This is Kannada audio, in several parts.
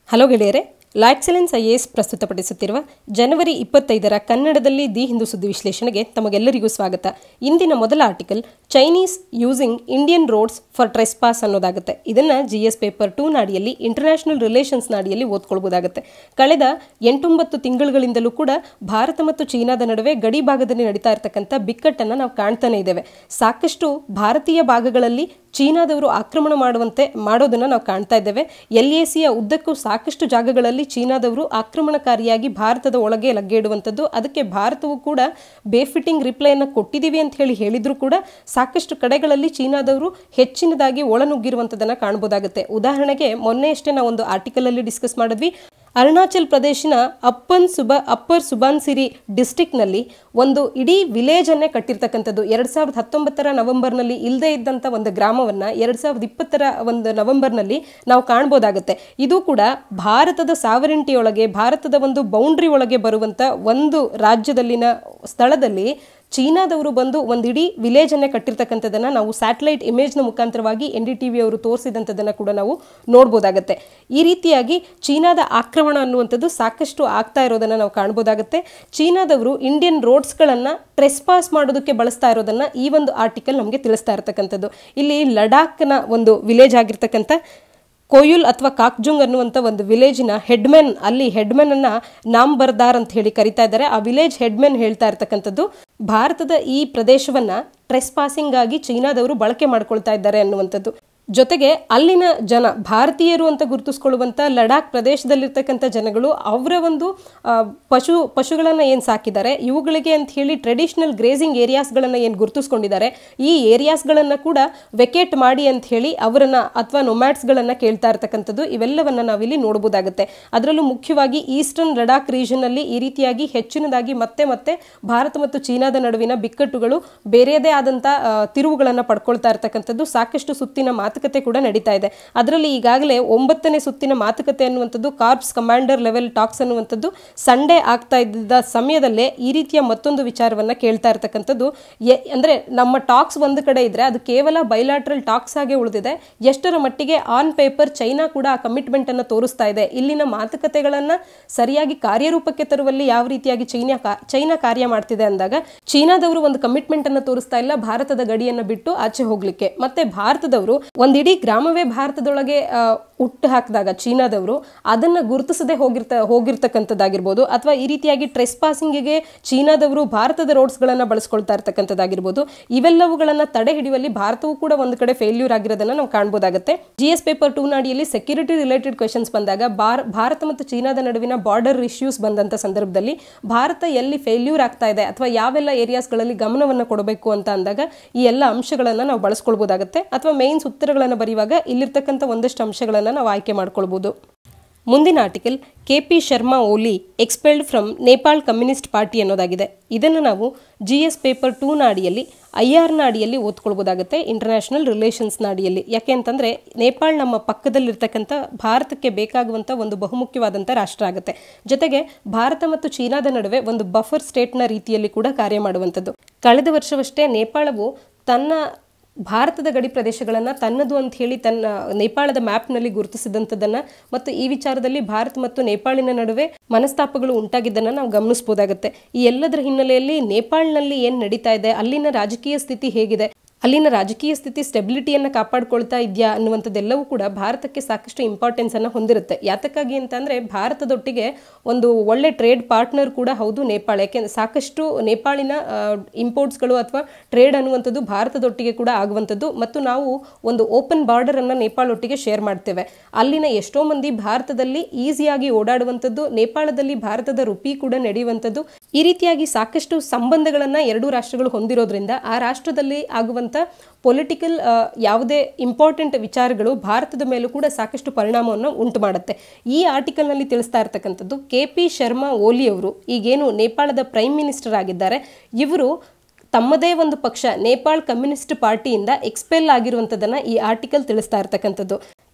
ಹಲೋ ಗೆಳೆಯರೆ law excellence I A S ಪ್ರಸ್ತುತಪಡಿಸುತ್ತಿರುವ ಜನವರಿ ಇಪ್ಪತ್ತೈದರ ಕನ್ನಡದಲ್ಲಿ ದಿ ಹಿಂದೂ ಸುದ್ದಿ ವಿಶ್ಲೇಷಣೆಗೆ ತಮಗೆಲ್ಲರಿಗೂ ಸ್ವಾಗತ ಇಂದಿನ ಮೊದಲ article Chinese using Indian roads for trespass ಅನ್ನೋದಾಗುತ್ತೆ ಇದನ್ನ ಜಿ ಎಸ್ ಪೇಪರ್ ಟೂ ನಾಡಿಯಲ್ಲಿ ಇಂಟರ್ನ್ಯಾಷನಲ್ ರಿಲೇಷನ್ಸ್ ನಾಡಿಯಲ್ಲಿ ಓದ್ಕೊಳ್ಬೋದಾಗುತ್ತೆ ಕಳೆದ ಎಂಟೊಂಬತ್ತು ತಿಂಗಳುಗಳಿಂದಲೂ ಕೂಡ ಭಾರತ ಮತ್ತು ಚೀನಾದ ನಡುವೆ ಗಡಿ ಭಾಗದಲ್ಲಿ ನಡೀತಾ ಇರತಕ್ಕಂಥ ಬಿಕ್ಕಟ್ಟನ್ನು ನಾವು ಕಾಣ್ತಾನೆ ಇದ್ದೇವೆ ಸಾಕಷ್ಟು ಭಾರತೀಯ ಭಾಗಗಳಲ್ಲಿ ಚೀನಾದವರು ಆಕ್ರಮಣ ಮಾಡುವಂತೆ ಮಾಡೋದನ್ನ ನಾವು ಕಾಣ್ತಾ ಇದ್ದೇವೆ ಎಲ್ ಎ ಸಿಯ ಉದ್ದಕ್ಕೂ ಸಾಕಷ್ಟು ಜಾಗಗಳಲ್ಲಿ ಚೀನಾದವರು ಆಕ್ರಮಣಕಾರಿಯಾಗಿ ಭಾರತದ ಒಳಗೆ ಲಗ್ಗೆ ಇಡುವಂಥದ್ದು ಅದಕ್ಕೆ ಭಾರತವು ಕೂಡ ಬೇಫಿಟ್ಟಿಂಗ್ ರಿಪ್ಲೈಯನ್ನು ಕೊಟ್ಟಿದ್ದೀವಿ ಅಂತ ಹೇಳಿ ಹೇಳಿದ್ರು ಕೂಡ ಸಾಕಷ್ಟು ಕಡೆಗಳಲ್ಲಿ ಚೀನಾದವರು ಹೆಚ್ಚಿನದಾಗಿ ಒಳನುಗ್ಗಿರುವಂಥದ್ದನ್ನು ಕಾಣ್ಬೋದಾಗುತ್ತೆ ಉದಾಹರಣೆಗೆ ಮೊನ್ನೆ ಅಷ್ಟೇ ನಾವು ಒಂದು ಆರ್ಟಿಕಲ್ ಅಲ್ಲಿ ಡಿಸ್ಕಸ್ ಮಾಡಿದ್ವಿ ಅರುಣಾಚಲ್ ಪ್ರದೇಶನ ಅಪ್ಪನ್ ಸುಬ ಅಪ್ಪರ್ ಸುಬಾನ್ಸಿರಿ ಡಿಸ್ಟಿಕ್ನಲ್ಲಿ ಒಂದು ಇಡೀ ವಿಲೇಜ್ ಅನ್ನೇ ಕಟ್ಟಿರ್ತಕ್ಕಂಥದ್ದು ಎರಡ್ ಸಾವಿರದ ಹತ್ತೊಂಬತ್ತರ ನವೆಂಬರ್ನಲ್ಲಿ ಇಲ್ಲದೆ ಇದ್ದಂಥ ಒಂದು ಗ್ರಾಮವನ್ನ ಎರಡ್ ಸಾವಿರದ ಇಪ್ಪತ್ತರ ಒಂದು ನವೆಂಬರ್ನಲ್ಲಿ ನಾವು ಕಾಣ್ಬೋದಾಗುತ್ತೆ ಇದು ಕೂಡ ಭಾರತದ ಸಾವರಿಂಟಿಯೊಳಗೆ ಭಾರತದ ಒಂದು ಬೌಂಡ್ರಿ ಒಳಗೆ ಬರುವಂತ ಒಂದು ರಾಜ್ಯದಲ್ಲಿನ ಸ್ಥಳದಲ್ಲಿ ಚೀನಾದವರು ಬಂದು ಒಂದು ಇಡೀ ವಿಲೇಜ್ ಅನ್ನೇ ಕಟ್ಟಿರ್ತಕ್ಕಂಥದ್ದನ್ನ ನಾವು ಸ್ಯಾಟಲೈಟ್ ಇಮೇಜ್ನ ಮುಖಾಂತರವಾಗಿ ಎನ್ ಡಿ ಟಿ ವಿ ಅವರು ತೋರಿಸಿದಂಥದ್ದನ್ನು ಕೂಡ ನಾವು ನೋಡ್ಬೋದಾಗತ್ತೆ ಈ ರೀತಿಯಾಗಿ ಚೀನಾದ ಆಕ್ರಮಣ ಅನ್ನುವಂಥದ್ದು ಸಾಕಷ್ಟು ಆಗ್ತಾ ಇರೋದನ್ನು ನಾವು ಕಾಣ್ಬೋದಾಗತ್ತೆ ಚೀನಾದವರು ಇಂಡಿಯನ್ ರೋಡ್ಸ್ಗಳನ್ನು ಟ್ರೆಸ್ ಪಾಸ್ ಮಾಡೋದಕ್ಕೆ ಬಳಸ್ತಾ ಇರೋದನ್ನ ಈ ಒಂದು ಆರ್ಟಿಕಲ್ ನಮಗೆ ತಿಳಿಸ್ತಾ ಇರತಕ್ಕಂಥದ್ದು ಇಲ್ಲಿ ಲಡಾಖ್ನ ಒಂದು ವಿಲೇಜ್ ಆಗಿರ್ತಕ್ಕಂಥ ಕೊಯುಲ್ ಅಥವಾ ಕಾಕ್ಜುಂಗ್ ಅನ್ನುವಂಥ ಒಂದು ವಿಲೇಜಿನ ಹೆಡ್ಮೆನ್ ಅಲ್ಲಿ ಹೆಡ್ಮೆನ್ ಅನ್ನ ನಾಮ್ ಬರ್ದಾರ್ ಅಂತ ಹೇಳಿ ಕರಿತಾ ಇದ್ದಾರೆ ಆ ವಿಲೇಜ್ ಹೆಡ್ಮೆನ್ ಹೇಳ್ತಾ ಇರ್ತಕ್ಕಂಥದ್ದು ಭಾರತದ ಈ ಪ್ರದೇಶವನ್ನ ಟ್ರೆಸ್ ಪಾಸಿಂಗ್ ಆಗಿ ಚೀನಾದವರು ಬಳಕೆ ಮಾಡ್ಕೊಳ್ತಾ ಇದ್ದಾರೆ ಅನ್ನುವಂಥದ್ದು ಜೊತೆಗೆ ಅಲ್ಲಿನ ಜನ ಭಾರತೀಯರು ಅಂತ ಗುರುತಿಸ್ಕೊಳ್ಳುವಂಥ ಲಡಾಖ್ ಪ್ರದೇಶದಲ್ಲಿರ್ತಕ್ಕಂಥ ಜನಗಳು ಅವರ ಒಂದು ಆ, ಪಶು ಪಶುಗಳನ್ನು ಏನು ಸಾಕಿದ್ದಾರೆ ಇವುಗಳಿಗೆ ಅಂತ ಹೇಳಿ ಟ್ರೆಡಿಷನಲ್ ಗ್ರೇಸಿಂಗ್ ಏರಿಯಾಸ್ಗಳನ್ನು ಏನು ಗುರುತಿಸ್ಕೊಂಡಿದ್ದಾರೆ ಈ ಏರಿಯಾಸ್ಗಳನ್ನು ಕೂಡ ವೆಕೇಟ್ ಮಾಡಿ ಅಂತ ಹೇಳಿ ಅವರನ್ನ ಅಥವಾ ನೊಮ್ಯಾಟ್ಸ್ಗಳನ್ನು ಕೇಳ್ತಾ ಇರ್ತಕ್ಕಂಥದ್ದು ಇವೆಲ್ಲವನ್ನ ನಾವಿಲ್ಲಿ ನೋಡಬಹುದಾಗುತ್ತೆ ಅದರಲ್ಲೂ ಮುಖ್ಯವಾಗಿ ಈಸ್ಟರ್ನ್ ಲಡಾಖ್ ರೀಜನ್ನಲ್ಲಿ ಈ ರೀತಿಯಾಗಿ ಹೆಚ್ಚಿನದಾಗಿ ಮತ್ತೆ ಮತ್ತೆ ಭಾರತ ಮತ್ತು ಚೀನಾದ ನಡುವಿನ ಬಿಕ್ಕಟ್ಟುಗಳು ಬೇರೆಯದೇ ಆದಂಥ ತಿರುವುಗಳನ್ನು ಪಡ್ಕೊಳ್ತಾ ಇರ್ತಕ್ಕಂಥದ್ದು ಸಾಕಷ್ಟು ಸುತ್ತಿನ ಮಾತುಕತೆ ಕೂಡ ನಡೀತಾ ಇದೆ ಅದರಲ್ಲಿ ಈಗಾಗಲೇ ಒಂಬತ್ತನೇ ಸುತ್ತಿನ ಮಾತುಕತೆ ಅನ್ನುವಂಥದ್ದು ಕಾರ್ಪ್ಸ್ ಕಮಾಂಡರ್ ಲೆವೆಲ್ ಟಾಕ್ಸ್ ಅನ್ನುವಂಥದ್ದು ಸಂಡೇ ಆಗ್ತಾ ಇದ್ದ ಸಮಯದಲ್ಲೇ ಈ ರೀತಿಯ ಮತ್ತೊಂದು ವಿಚಾರವನ್ನ ಕೇಳ್ತಾ ಇರ್ತಕ್ಕಂಥದ್ದು ಎ- ಅಂದ್ರೆ ನಮ್ಮ ಟಾಕ್ಸ್ ಒಂದು ಕಡೆ ಇದ್ರೆ ಅದು ಕೇವಲ ಬೈಲಾಟ್ರಲ್ ಟಾಕ್ಸ್ ಆಗಿ ಉಳಿದಿದೆ ಎಷ್ಟರ ಮಟ್ಟಿಗೆ ಆನ್ ಪೇಪರ್ ಚೈನಾ ಕೂಡ ಆ ಕಮಿಟ್ಮೆಂಟ್ ಅನ್ನು ತೋರಿಸ್ತಾ ಇದೆ ಇಲ್ಲಿನ ಮಾತುಕತೆಗಳನ್ನ ಸರಿಯಾಗಿ ಕಾರ್ಯರೂಪಕ್ಕೆ ತರುವಲ್ಲಿ ಯಾವ ರೀತಿಯಾಗಿ ಚೈನಾ ಕಾ- ಚೈನಾ ಕಾರ್ಯ ಮಾಡ್ತಿದೆ ಅಂದಾಗ ಚೀನಾದವರು ಒಂದು ಕಮಿಟ್ಮೆಂಟ್ ಅನ್ನು ತೋರಿಸ್ತಾ ಇಲ್ಲ ಭಾರತದ ಗಡಿಯನ್ನು ಬಿಟ್ಟು ಆಚೆ ಹೋಗ್ಲಿಕ್ಕೆ ಮತ್ತೆ ಭಾರತದವರು ಒಂದಿಡೀ ಗ್ರಾಮವೇ ಭಾರತದೊಳಗೆ ಆ, ಹುಟ್ಟು ಹಾಕಿದಾಗ ಚೀನಾದವರು ಅದನ್ನ ಗುರುತಿಸದೆ ಹೋಗಿರ್ತ ಹೋಗಿರ್ತಕ್ಕಂಥದ್ದಾಗಿರ್ಬೋದು ಅಥವಾ ಈ ರೀತಿಯಾಗಿ ಟ್ರೆಸ್ ಪಾಸಿಂಗಿಗೆ ಚೀನಾದವರು ಭಾರತದ ರೋಡ್ಸ್ಗಳನ್ನ ಬಳಸ್ಕೊಳ್ತಾ ಇರ್ತಕ್ಕಂಥದ್ದಾಗಿರ್ಬೋದು ಇವೆಲ್ಲವುಗಳನ್ನ ತಡೆ ಹಿಡಿಯುವಲ್ಲಿ ಭಾರತವು ಕೂಡ ಒಂದು ಕಡೆ ಫೇಲ್ಯೂರ್ ಆಗಿರೋದನ್ನ ನಾವು ಕಾಣ್ಬೋದಾಗುತ್ತೆ ಜಿ ಎಸ್ ಪೇಪರ್ ಟೂ ನಾಡಿಯಲ್ಲಿ ಸೆಕ್ಯೂರಿಟಿ ರಿಲೇಟೆಡ್ ಕ್ವೆಶನ್ಸ್ ಬಂದಾಗ ಭಾರ ಭಾರತ ಮತ್ತು ಚೀನಾದ ನಡುವಿನ ಬಾರ್ಡರ್ ಇಶ್ಯೂಸ್ ಬಂದಂತ ಸಂದರ್ಭದಲ್ಲಿ ಭಾರತ ಎಲ್ಲಿ ಫೇಲ್ಯೂರ್ ಆಗ್ತಾ ಇದೆ ಅಥವಾ ಯಾವೆಲ್ಲ ಏರಿಯಾಸ್ಗಳಲ್ಲಿ ಗಮನವನ್ನು ಕೊಡಬೇಕು ಅಂತ ಅಂದಾಗ ಈ ಎಲ್ಲ ಅಂಶಗಳನ್ನ ನಾವು ಬಳಸ್ಕೊಳ್ಬೋದಾಗುತ್ತೆ ಅಥವಾ ಮೇನ್ಸ್ ಉತ್ತರಗಳನ್ನು ಬರೆಯುವಾಗ ಇಲ್ಲಿರ್ತಕ್ಕಂಥ ಒಂದಷ್ಟು ಅಂಶಗಳನ್ನು ನಾವು ಆಯ್ಕೆ ಮಾಡ್ಕೊಳ್ಬೋದು ಮುಂದಿನ article K P Sharma Oli expelled from Nepal communist party ಅನ್ನೋದಾಗಿದೆ ಇದನ್ನು ನಾವು ಜಿ ಎಸ್ ಪೇಪರ್ ಟೂ ನಾಡಿಯಲ್ಲಿ ಐ ಆರ್ ನಾಡಿಯಲ್ಲಿ ಓದ್ಕೊಳ್ಬೋದಾಗುತ್ತೆ ಇಂಟರ್ನ್ಯಾಷನಲ್ ರಿಲೇಷನ್ಸ್ ನಾಡಿಯಲ್ಲಿ ಯಾಕೆ ಅಂತಂದರೆ ನೇಪಾಳ್ ನಮ್ಮ ಪಕ್ಕದಲ್ಲಿರ್ತಕ್ಕಂಥ ಭಾರತಕ್ಕೆ ಬೇಕಾಗುವಂಥ ಒಂದು ಬಹುಮುಖ್ಯವಾದಂಥ ರಾಷ್ಟ್ರ ಆಗುತ್ತೆ ಜೊತೆಗೆ ಭಾರತ ಮತ್ತು ಚೀನಾದ ನಡುವೆ ಒಂದು ಬಫರ್ ಸ್ಟೇಟ್ನ ರೀತಿಯಲ್ಲಿ ಕೂಡ ಕಾರ್ಯ ಮಾಡುವಂಥದ್ದು ಕಳೆದ ವರ್ಷವಷ್ಟೇ ನೇಪಾಳವು ತನ್ನ ಭಾರತದ ಗಡಿ ಪ್ರದೇಶಗಳನ್ನು ತನ್ನದು ಅಂತ ಹೇಳಿ ತನ್ನ ನೇಪಾಳದ ಮ್ಯಾಪ್ನಲ್ಲಿ ಗುರುತಿಸಿದಂಥದ್ದನ್ನ ಮತ್ತು ಈ ವಿಚಾರದಲ್ಲಿ ಭಾರತ ಮತ್ತು ನೇಪಾಳಿನ ನಡುವೆ ಮನಸ್ತಾಪಗಳು ಉಂಟಾಗಿದ್ದನ್ನು ನಾವು ಗಮನಿಸಬಹುದಾಗುತ್ತೆ ಈ ಎಲ್ಲದರ ಹಿನ್ನೆಲೆಯಲ್ಲಿ ನೇಪಾಳ್ನಲ್ಲಿ ಏನು ನಡೀತಾ ಇದೆ ಅಲ್ಲಿನ ರಾಜಕೀಯ ಸ್ಥಿತಿ ಹೇಗಿದೆ ಅಲ್ಲಿನ ರಾಜಕೀಯ ಸ್ಥಿತಿ ಸ್ಟೆಬಿಲಿಟಿಯನ್ನು ಕಾಪಾಡ್ಕೊಳ್ತಾ ಇದೆಯಾ ಅನ್ನುವಂಥದ್ದೆಲ್ಲವೂ ಕೂಡ ಭಾರತಕ್ಕೆ ಸಾಕಷ್ಟು ಇಂಪಾರ್ಟೆನ್ಸ್ ಅನ್ನು ಹೊಂದಿರುತ್ತೆ ಯಾತಕ್ಕಾಗಿ ಅಂತಂದ್ರೆ ಭಾರತದೊಟ್ಟಿಗೆ ಒಂದು ಒಳ್ಳೆ ಟ್ರೇಡ್ ಪಾರ್ಟ್ನರ್ ಕೂಡ ಹೌದು ನೇಪಾಳ ಯಾಕೆಂದ್ರೆ ಸಾಕಷ್ಟು ನೇಪಾಳಿನ ಇಂಪೋರ್ಟ್ಸ್ಗಳು ಅಥವಾ ಟ್ರೇಡ್ ಅನ್ನುವಂಥದ್ದು ಭಾರತದೊಟ್ಟಿಗೆ ಕೂಡ ಆಗುವಂಥದ್ದು ಮತ್ತು ನಾವು ಒಂದು ಓಪನ್ ಬಾರ್ಡರ್ ಅನ್ನ ನೇಪಾಳ ಒಟ್ಟಿಗೆ ಶೇರ್ ಮಾಡ್ತೇವೆ ಅಲ್ಲಿನ ಎಷ್ಟೋ ಮಂದಿ ಭಾರತದಲ್ಲಿ ಈಸಿಯಾಗಿ ಓಡಾಡುವಂಥದ್ದು ನೇಪಾಳದಲ್ಲಿ ಭಾರತದ ರುಪಿ ಕೂಡ ನಡೆಯುವಂಥದ್ದು ಈ ರೀತಿಯಾಗಿ ಸಾಕಷ್ಟು ಸಂಬಂಧಗಳನ್ನ ಎರಡೂ ರಾಷ್ಟ್ರಗಳು ಹೊಂದಿರೋದ್ರಿಂದ ಆ ರಾಷ್ಟ್ರದಲ್ಲಿ ಆಗುವಂಥ ಪೊಲಿಟಿಕಲ್ ಯಾವುದೇ ಇಂಪಾರ್ಟೆಂಟ್ ವಿಚಾರಗಳು ಭಾರತದ ಮೇಲೂ ಕೂಡ ಸಾಕಷ್ಟು ಪರಿಣಾಮವನ್ನು ಉಂಟು ಮಾಡುತ್ತೆ ಈ ಆರ್ಟಿಕಲ್ನಲ್ಲಿ ತಿಳಿಸ್ತಾ ಇರ್ತಕ್ಕಂಥದ್ದು ಕೆ ಪಿ ಶರ್ಮಾ ಓಲಿ ಅವರು ಈಗೇನು ನೇಪಾಳದ ಪ್ರೈಮ್ ಮಿನಿಸ್ಟರ್ ಆಗಿದ್ದಾರೆ ಇವರು ತಮ್ಮದೇ ಒಂದು ಪಕ್ಷ ನೇಪಾಳ್ ಕಮ್ಯುನಿಸ್ಟ್ ಪಾರ್ಟಿಯಿಂದ ಎಕ್ಸ್ಪೆಲ್ ಆಗಿರುವಂಥದ್ದನ್ನ ಈ ಆರ್ಟಿಕಲ್ ತಿಳಿಸ್ತಾ ಇರ್ತಕ್ಕಂಥದ್ದು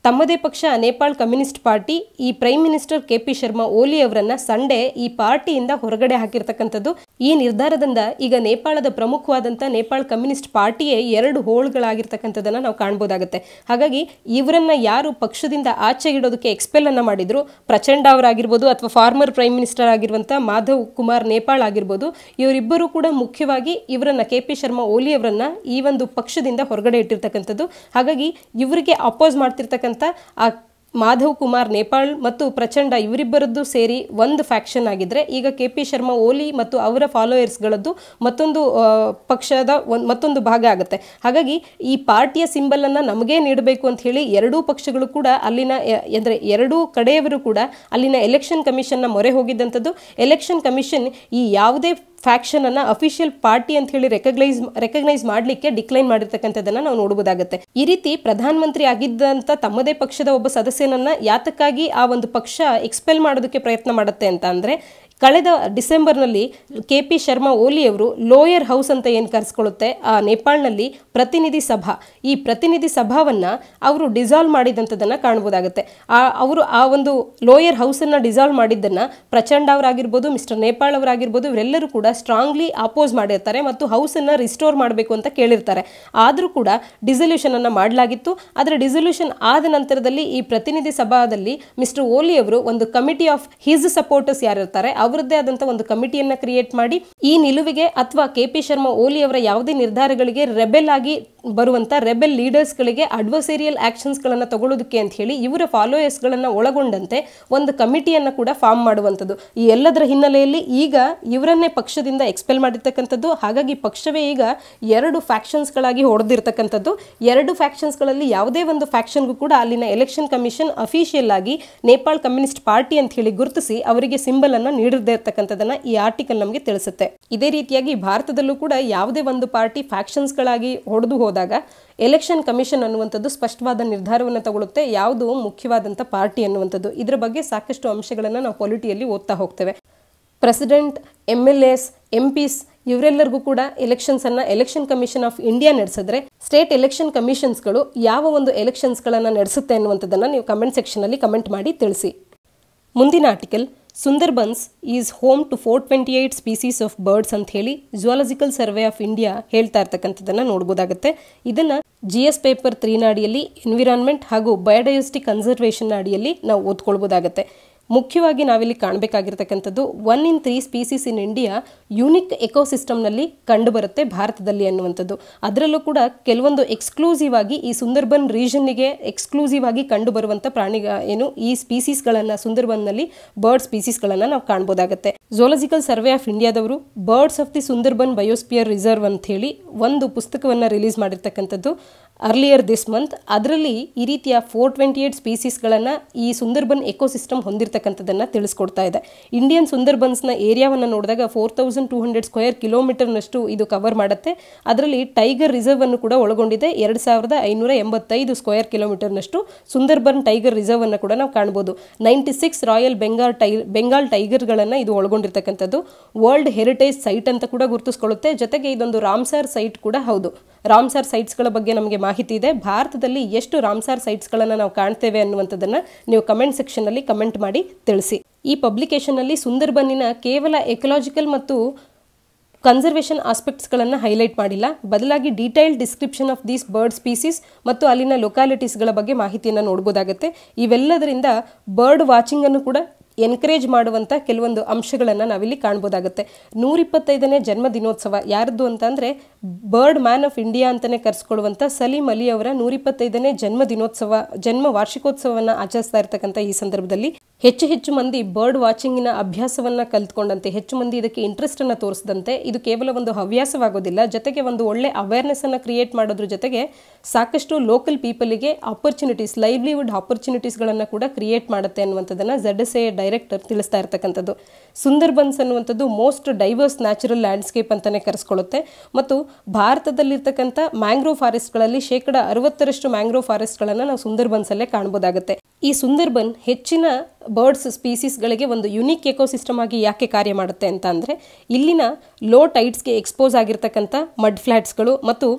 ತಮ್ಮದೇ ಪಕ್ಷ ನೇಪಾಳ್ ಕಮ್ಯುನಿಸ್ಟ್ ಪಾರ್ಟಿ ಈ prime minister K P Sharma Oli ಅವರನ್ನ ಸಂಡೇ ಈ ಪಾರ್ಟಿಯಿಂದ ಹೊರಗಡೆ ಹಾಕಿರ್ತಕ್ಕಂಥದ್ದು ಈ ನಿರ್ಧಾರದಿಂದ ಈಗ ನೇಪಾಳದ ಪ್ರಮುಖವಾದಂಥ ನೇಪಾಳ್ ಕಮ್ಯುನಿಸ್ಟ್ ಪಾರ್ಟಿಯೇ ಎರಡು ಹೋಳ್ಗಳಾಗಿರ್ತಕ್ಕಂಥದ್ದನ್ನ ನಾವು ಕಾಣ್ಬೋದಾಗುತ್ತೆ ಹಾಗಾಗಿ ಇವರನ್ನ ಯಾರು ಪಕ್ಷದಿಂದ ಆಚೆ ಇಡೋದಕ್ಕೆ ಎಕ್ಸ್ಪೆಲ್ ಅನ್ನ ಮಾಡಿದ್ರು ಪ್ರಚಂಡ ಅವರಾಗಿರ್ಬೋದು ಅಥವಾ ಫಾರ್ಮರ್ ಪ್ರೈಮ್ ಮಿನಿಸ್ಟರ್ ಆಗಿರುವಂಥ ಮಾಧವ್ ಕುಮಾರ್ ನೇಪಾಳ್ ಆಗಿರ್ಬೋದು ಇವರಿಬ್ಬರು ಕೂಡ ಮುಖ್ಯವಾಗಿ ಇವರನ್ನ ಕೆ ಪಿ ಶರ್ಮಾ ಓಲಿ ಅವರನ್ನ ಈ ಒಂದು ಪಕ್ಷದಿಂದ ಹೊರಗಡೆ ಇಟ್ಟಿರ್ತಕ್ಕಂಥದ್ದು ಹಾಗಾಗಿ ಇವರಿಗೆ ಅಪೋಸ್ ಮಾಡ್ತಿರ್ತಕ್ಕಂಥ ಆ ಮಾಧವ್ ಕುಮಾರ್ ನೇಪಾಳ್ ಮತ್ತು ಪ್ರಚಂಡ ಇವರಿಬ್ಬರದ್ದು ಸೇರಿ ಒಂದು ಫ್ಯಾಕ್ಷನ್ ಆಗಿದ್ರೆ ಈಗ ಕೆ ಪಿ ಶರ್ಮಾ ಓಲಿ ಮತ್ತು ಅವರ ಫಾಲೋಯರ್ಸ್ಗಳದ್ದು ಮತ್ತೊಂದು ಆ, ಪಕ್ಷದ ಒಂದು ಮತ್ತೊಂದು ಭಾಗ ಆಗುತ್ತೆ ಹಾಗಾಗಿ ಈ ಪಾರ್ಟಿಯ ಸಿಂಬಲ್ ಅನ್ನ ನಮಗೇ ನೀಡಬೇಕು ಅಂತ ಹೇಳಿ ಎರಡೂ ಪಕ್ಷಗಳು ಕೂಡ ಅಲ್ಲಿನ ಎ- ಅಂದ್ರೆ ಎರಡೂ ಕಡೆಯವರು ಕೂಡ ಅಲ್ಲಿನ ಎಲೆಕ್ಷನ್ ಕಮಿಷನ್ನ ಮೊರೆ ಹೋಗಿದ್ದಂಥದ್ದು ಎಲೆಕ್ಷನ್ ಕಮಿಷನ್ ಈ ಯಾವುದೇ ಫ್ಯಾಕ್ಷನ್ ಅನ್ನ ಅಫಿಷಿಯಲ್ ಪಾರ್ಟಿ ಅಂತ ಹೇಳಿ ರೆಕಗ್ನೈಸ್ ರೆಕಗ್ನೈಸ್ ಮಾಡಲಿಕ್ಕೆ ಡಿಕ್ಲೈನ್ ಮಾಡಿರ್ತಕ್ಕಂಥದ್ದನ್ನ ನಾವು ನೋಡಬಹುದಾಗುತ್ತೆ ಈ ರೀತಿ ಪ್ರಧಾನಮಂತ್ರಿ ಆಗಿದ್ದಂತ ತಮ್ಮದೇ ಪಕ್ಷದ ಒಬ್ಬ ಸದಸ್ಯನನ್ನ ಯಾತಕ್ಕಾಗಿ ಆ ಒಂದು ಪಕ್ಷ ಎಕ್ಸ್ಪೆಲ್ ಮಾಡೋದಕ್ಕೆ ಪ್ರಯತ್ನ ಮಾಡುತ್ತೆ ಅಂತ ಅಂದ್ರೆ ಕಳೆದ ಡಿಸೆಂಬರ್ನಲ್ಲಿ ಕೆ ಪಿ ಶರ್ಮಾ ಓಲಿ ಅವರು ಲೋಯರ್ ಹೌಸ್ ಅಂತ ಏನು ಕರೆಸ್ಕೊಳ್ಳುತ್ತೆ ಆ ನೇಪಾಳ್ನಲ್ಲಿ ಪ್ರತಿನಿಧಿ ಸಭಾ ಈ ಪ್ರತಿನಿಧಿ ಸಭಾವನ್ನ ಅವರು ಡಿಸಾಲ್ವ್ ಮಾಡಿದಂಥದ್ದನ್ನ ಕಾಣಬಹುದಾಗುತ್ತೆ ಆ ಅವರು ಆ ಒಂದು ಲೋಯರ್ ಹೌಸನ್ನು ಡಿಸಾಲ್ವ್ ಮಾಡಿದ್ದನ್ನ ಪ್ರಚಂಡ ಅವರಾಗಿರ್ಬೋದು ಮಿಸ್ಟರ್ ನೇಪಾಳ್ ಅವರಾಗಿರ್ಬೋದು ಇವರೆಲ್ಲರೂ ಕೂಡ ಸ್ಟ್ರಾಂಗ್ಲಿ ಅಪೋಸ್ ಮಾಡಿರ್ತಾರೆ ಮತ್ತು ಹೌಸನ್ನು ರಿಸ್ಟೋರ್ ಮಾಡಬೇಕು ಅಂತ ಕೇಳಿರ್ತಾರೆ ಆದರೂ ಕೂಡ ಡಿಸಲ್ಯೂಷನ್ ಅನ್ನ ಮಾಡಲಾಗಿತ್ತು ಆದರೆ ಡಿಸಲ್ಯೂಷನ್ ಆದ ನಂತರದಲ್ಲಿ ಈ ಪ್ರತಿನಿಧಿ ಸಭಾದಲ್ಲಿ ಮಿಸ್ಟರ್ ಓಲಿ ಅವರು ಒಂದು ಕಮಿಟಿ ಆಫ್ ಹಿಸ್ ಸಪೋರ್ಟರ್ಸ್ ಯಾರಿರ್ತಾರೆ ಅವರದ್ದೇ ಆದಂಥ ಒಂದು ಕಮಿಟಿಯನ್ನ ಕ್ರಿಯೇಟ್ ಮಾಡಿ ಈ ನಿಲುವಿಗೆ ಅಥವಾ ಕೆ ಪಿ ಶರ್ಮಾ ಓಲಿ ಅವರ ಯಾವುದೇ ನಿರ್ಧಾರಗಳಿಗೆ ರೆಬೆಲ್ ಆಗಿ ಬರುವಂತ ರೆಬೆಲ್ ಲೀಡರ್ಸ್ಗಳಿಗೆ ಅಡ್ವಸೇರಿಯಲ್ ಆಕ್ಷನ್ಸ್ಗಳನ್ನು ತಗೊಳ್ಳೋದಕ್ಕೆ ಅಂತ ಹೇಳಿ ಇವರ ಫಾಲೋಯರ್ಸ್ಗಳನ್ನು ಒಳಗೊಂಡಂತೆ ಒಂದು ಕಮಿಟಿಯನ್ನ ಕೂಡ ಫಾರ್ಮ್ ಮಾಡುವಂಥದ್ದು ಈ ಎಲ್ಲದರ ಹಿನ್ನೆಲೆಯಲ್ಲಿ ಈಗ ಇವರನ್ನೇ ಪಕ್ಷದಿಂದ ಎಕ್ಸ್ಪೆಲ್ ಮಾಡಿರ್ತಕ್ಕಂಥದ್ದು ಹಾಗಾಗಿ ಪಕ್ಷವೇ ಈಗ ಎರಡು ಫ್ಯಾಕ್ಷನ್ಸ್ಗಳಾಗಿ ಹೊಡೆದಿರ್ತಕ್ಕಂಥದ್ದು ಎರಡು ಫ್ಯಾಕ್ಷನ್ಸ್ಗಳಲ್ಲಿ ಯಾವುದೇ ಒಂದು ಫ್ಯಾಕ್ಷನ್ಗೂ ಕೂಡ ಅಲ್ಲಿನ ಎಲೆಕ್ಷನ್ ಕಮಿಷನ್ ಅಫಿಷಿಯಲ್ ಆಗಿ ನೇಪಾಳ್ ಕಮ್ಯುನಿಸ್ಟ್ ಪಾರ್ಟಿ ಅಂತ ಹೇಳಿ ಗುರುತಿಸಿ ಅವರಿಗೆ ಸಿಂಬಲ್ ಅನ್ನ ನೀಡದೇ ಇರ್ತಕ್ಕಂಥದ್ದನ್ನ ಈ ಆರ್ಟಿಕಲ್ ನಮಗೆ ತಿಳಿಸುತ್ತೆ ಇದೇ ರೀತಿಯಾಗಿ ಭಾರತದಲ್ಲೂ ಕೂಡ ಯಾವುದೇ ಒಂದು ಪಾರ್ಟಿ ಫ್ಯಾಕ್ಷನ್ಸ್ಗಳಾಗಿ ಹೊಡೆದು ಹೋದಾಗ ಎಲೆಕ್ಷನ್ ಕಮಿಷನ್ ಅನ್ನುವಂಥದ್ದು ಸ್ಪಷ್ಟವಾದ ನಿರ್ಧಾರವನ್ನು ತಗೊಳುತ್ತೆ ಯಾವುದು ಮುಖ್ಯವಾದಂಥ ಪಾರ್ಟಿ ಅನ್ನುವಂಥದ್ದು ಇದರ ಬಗ್ಗೆ ಸಾಕಷ್ಟು ಅಂಶಗಳನ್ನು ನಾವು ಪೊಲಿಟಿಯಲ್ಲಿ ಓದ್ತಾ ಹೋಗ್ತೇವೆ president M L S M Ps ಇವರೆಲ್ಲರಿಗೂ ಕೂಡ ಎಲೆಕ್ಷನ್ಸ್ ಅನ್ನ ಎಲೆಕ್ಷನ್ ಕಮಿಷನ್ ಆಫ್ ಇಂಡಿಯಾ ನಡೆಸಿದ್ರೆ ಸ್ಟೇಟ್ ಎಲೆಕ್ಷನ್ ಕಮಿಷನ್ಸ್ಗಳು ಯಾವ ಒಂದು ಎಲೆಕ್ಷನ್ಸ್ಗಳನ್ನು ನಡೆಸುತ್ತೆ ಅನ್ನುವಂಥದ್ದನ್ನು ನೀವು ಕಮೆಂಟ್ ಸೆಕ್ಷನಲ್ಲಿ ಕಮೆಂಟ್ ಮಾಡಿ ತಿಳಿಸಿ ಮುಂದಿನ article Sundarbans is home to four twenty eight species of birds ಅಂತ ಹೇಳಿ ಜುವಾಲಜಿಕಲ್ ಸರ್ವೆ ಆಫ್ ಇಂಡಿಯಾ ಹೇಳ್ತಾ ಇರ್ತಕ್ಕಂಥದ್ದನ್ನ ನೋಡ್ಬೋದಾಗುತ್ತೆ ಇದನ್ನ ಜಿ ಎಸ್ ಪೇಪರ್ ತ್ರೀನ ಅಡಿಯಲ್ಲಿ ಎನ್ವಿರಾನ್ಮೆಂಟ್ ಹಾಗೂ ಬಯೋಡೈವರ್ಸಿಟಿ ಕನ್ಸರ್ವೇಷನ್ ಅಡಿಯಲ್ಲಿ ನಾವು ಓದ್ಕೊಳ್ಬೋದಾಗುತ್ತೆ ಮುಖ್ಯವಾಗಿ ನಾವಿಲ್ಲಿ ಕಾಣಬೇಕಾಗಿರ್ತಕ್ಕಂಥದ್ದು one in three species in India unique ಎಕೋಸಿಸ್ಟಮ್ನಲ್ಲಿ ಕಂಡುಬರುತ್ತೆ ಭಾರತದಲ್ಲಿ ಅನ್ನುವಂಥದ್ದು ಅದರಲ್ಲೂ ಕೂಡ ಕೆಲವೊಂದು ಎಕ್ಸ್ಕ್ಲೂಸಿವ್ ಆಗಿ ಈ ಸುಂದರ್ಬನ್ ರೀಜನ್ನಿಗೆ ಎಕ್ಸ್ಕ್ಲೂಸಿವ್ ಆಗಿ ಕಂಡುಬರುವಂಥ ಪ್ರಾಣಿ ಏನು ಈ ಸ್ಪೀಸೀಸ್ಗಳನ್ನು ಸುಂದರ್ಬನ್ನಲ್ಲಿ ಬರ್ಡ್ ಸ್ಪೀಸೀಸ್ಗಳನ್ನು ನಾವು ಕಾಣ್ಬೋದಾಗುತ್ತೆ ಝೋಲಜಿಕಲ್ ಸರ್ವೆ ಆಫ್ ಇಂಡಿಯಾದವರು birds of the Sundarban biosphere reserve ಅಂತ ಹೇಳಿ ಒಂದು ಪುಸ್ತಕವನ್ನು ರಿಲೀಸ್ ಮಾಡಿರ್ತಕ್ಕಂಥದ್ದು ಅರ್ಲಿಯರ್ ದಿಸ್ ಮಂತ್ ಅದರಲ್ಲಿ ಈ ರೀತಿಯ ಫೋರ್ ಟ್ವೆಂಟಿ ಏಟ್ ಸ್ಪೀಸೀಸ್ಗಳನ್ನು ಈ ಸುಂದರ್ಬನ್ ಎಕೋಸಿಸ್ಟಮ್ ಹೊಂದಿರತಕ್ಕಂಥದ್ದನ್ನು ತಿಳಿಸ್ಕೊಡ್ತಾ ಇದೆ ಇಂಡಿಯನ್ ಸುಂದರ್ಬನ್ಸ್ನ ಏರಿಯಾವನ್ನು ನೋಡಿದಾಗ four thousand two hundred square ಕಿಲೋಮೀಟರ್ನಷ್ಟು ಇದು ಕವರ್ ಮಾಡುತ್ತೆ ಅದರಲ್ಲಿ ಟೈಗರ್ ರಿಸರ್ವ್ ಅನ್ನು ಕೂಡ ಒಳಗೊಂಡಿದೆ ಎರಡು ಸಾವಿರದ ಐನೂರ ಎಂಬತ್ತೈದು ಸ್ಕ್ವೇರ್ ಕಿಲೋಮೀಟರ್ನಷ್ಟು ಸುಂದರ್ಬನ್ ಟೈಗರ್ ರಿಸರ್ವ್ ಅನ್ನು ಕೂಡ ನಾವು ಕಾಣ್ಬೋದು ನೈಂಟಿ ಸಿಕ್ಸ್ ರಾಯಲ್ ಬೆಂಗಾಲ್ ಟೈ ಬೆಂಗಾಲ್ ಟೈಗರ್ಗಳನ್ನು ಇದು ಒಳಗೊಂಡಿರ್ತಕ್ಕಂಥದ್ದು ವರ್ಲ್ಡ್ ಹೆರಿಟೇಜ್ ಸೈಟ್ ಅಂತ ಕೂಡ ಗುರುತಿಸ್ಕೊಳ್ಳುತ್ತೆ ಜೊತೆಗೆ ಇದೊಂದು ರಾಮ್ಸಾರ್ ಸೈಟ್ ಕೂಡ ಹೌದು ರಾಮ್ಸಾರ್ ಸೈಟ್ಸ್ಗಳ ಬಗ್ಗೆ ನಮಗೆ ಮಾಹಿತಿ ಇದೆ ಭಾರತದಲ್ಲಿ ಎಷ್ಟು ರಾಮ್ಸಾರ್ ಸೈಟ್ಸ್ಗಳನ್ನು ನಾವು ಕಾಣ್ತೇವೆ ಅನ್ನುವಂಥದ್ದನ್ನು ನೀವು ಕಮೆಂಟ್ ಸೆಕ್ಷನ್ನಲ್ಲಿ ಕಮೆಂಟ್ ಮಾಡಿ ತಿಳಿಸಿ ಈ ಪಬ್ಲಿಕೇಶನ್ನಲ್ಲಿ ಸುಂದರ್ಬನ್ನಿನ ಕೇವಲ ಎಕಲಾಜಿಕಲ್ ಮತ್ತು ಕನ್ಸರ್ವೇಷನ್ ಆಸ್ಪೆಕ್ಟ್ಸ್ಗಳನ್ನು ಹೈಲೈಟ್ ಮಾಡಿಲ್ಲ ಬದಲಾಗಿ detailed description of these bird species ಮತ್ತು ಅಲ್ಲಿನ ಲೊಕ್ಯಾಲಿಟೀಸ್ಗಳ ಬಗ್ಗೆ ಮಾಹಿತಿಯನ್ನು ನೋಡ್ಬೋದಾಗುತ್ತೆ ಇವೆಲ್ಲದರಿಂದ ಬರ್ಡ್ ವಾಚಿಂಗನ್ನು ಕೂಡ ಎನ್ಕರೇಜ್ ಮಾಡುವಂಥ ಕೆಲವೊಂದು ಅಂಶಗಳನ್ನು ನಾವಿಲ್ಲಿ ಕಾಣ್ಬೋದಾಗುತ್ತೆ ನೂರಿಪ್ಪತ್ತೈದನೇ ಜನ್ಮ ದಿನೋತ್ಸವ ಯಾರದ್ದು ಅಂತಂದರೆ ಬರ್ಡ್ ಮ್ಯಾನ್ ಆಫ್ ಇಂಡಿಯಾ ಅಂತಲೇ ಕರೆಸ್ಕೊಳ್ಳುವಂಥ ಸಲೀಂ ಅಲಿ ಅವರ ನೂರಿಪ್ಪತ್ತೈದನೇ ಜನ್ಮ ದಿನೋತ್ಸವ ಜನ್ಮ ವಾರ್ಷಿಕೋತ್ಸವವನ್ನು ಆಚರಿಸ್ತಾ ಇರ್ತಕ್ಕಂಥ ಈ ಸಂದರ್ಭದಲ್ಲಿ ಹೆಚ್ಚು ಹೆಚ್ಚು ಮಂದಿ ಬರ್ಡ್ ವಾಚಿಂಗಿನ ಅಭ್ಯಾಸವನ್ನ ಕಲ್ತ್ಕೊಂಡಂತೆ ಹೆಚ್ಚು ಮಂದಿ ಇದಕ್ಕೆ ಇಂಟ್ರೆಸ್ಟ್ ಅನ್ನ ತೋರಿಸಿದಂತೆ ಇದು ಕೇವಲ ಒಂದು ಹವ್ಯಾಸವಾಗೋದಿಲ್ಲ ಜೊತೆಗೆ ಒಂದು ಒಳ್ಳೆ ಅವೇರ್ನೆಸ್ ಅನ್ನ ಕ್ರಿಯೇಟ್ ಮಾಡೋದ್ರ ಜೊತೆಗೆ ಸಾಕಷ್ಟು ಲೋಕಲ್ ಪೀಪಲ್ಗೆ ಆಪರ್ಚುನಿಟೀಸ್ ಲೈವ್ಲಿಹುಡ್ ಆಪರ್ಚುನಿಟೀಸ್ಗಳನ್ನು ಕೂಡ ಕ್ರಿಯೇಟ್ ಮಾಡುತ್ತೆ ಅನ್ನುವಂಥದ್ದನ್ನ ಝಡ್ ಎಸ್ ಎ ಡೈರೆಕ್ಟರ್ ತಿಳಿಸ್ತಾ ಇರ್ತಕ್ಕಂಥದ್ದು ಸುಂದರ್ಬನ್ಸ್ ಅನ್ನುವಂಥದ್ದು ಮೋಸ್ಟ್ ಡೈವರ್ಸ್ ನ್ಯಾಚುರಲ್ ಲ್ಯಾಂಡ್ಸ್ಕೇಪ್ ಅಂತಾನೆ ಕರೆಸ್ಕೊಳ್ಳುತ್ತೆ ಮತ್ತು ಭಾರತದಲ್ಲಿರ್ತಕ್ಕಂಥ ಮ್ಯಾಂಗ್ರೋವ್ ಫಾರೆಸ್ಟ್ಗಳಲ್ಲಿ ಶೇಕಡ ಅರವತ್ತರಷ್ಟು ಮ್ಯಾಂಗ್ರೋವ್ ಫಾರೆಸ್ಟ್ಗಳನ್ನು ನಾವು ಸುಂದರ್ಬನ್ಸಲ್ಲೇ ಕಾಣ್ಬೋದಾಗುತ್ತೆ ಈ ಸುಂದರ್ಬನ್ ಹೆಚ್ಚಿನ ಬರ್ಡ್ಸ್ ಸ್ಪೀಸೀಸ್ಗಳಿಗೆ ಒಂದು ಯುನಿಕ್ ಎಕೋಸಿಸ್ಟಮ್ ಆಗಿ ಯಾಕೆ ಕಾರ್ಯ ಮಾಡುತ್ತೆ ಅಂತ ಅಂದರೆ ಇಲ್ಲಿನ ಲೋ ಟೈಡ್ಸ್ಗೆ ಎಕ್ಸ್ಪೋಸ್ ಆಗಿರ್ತಕ್ಕಂಥ ಮಡ್ ಫ್ಲ್ಯಾಟ್ಸ್ಗಳು ಮತ್ತು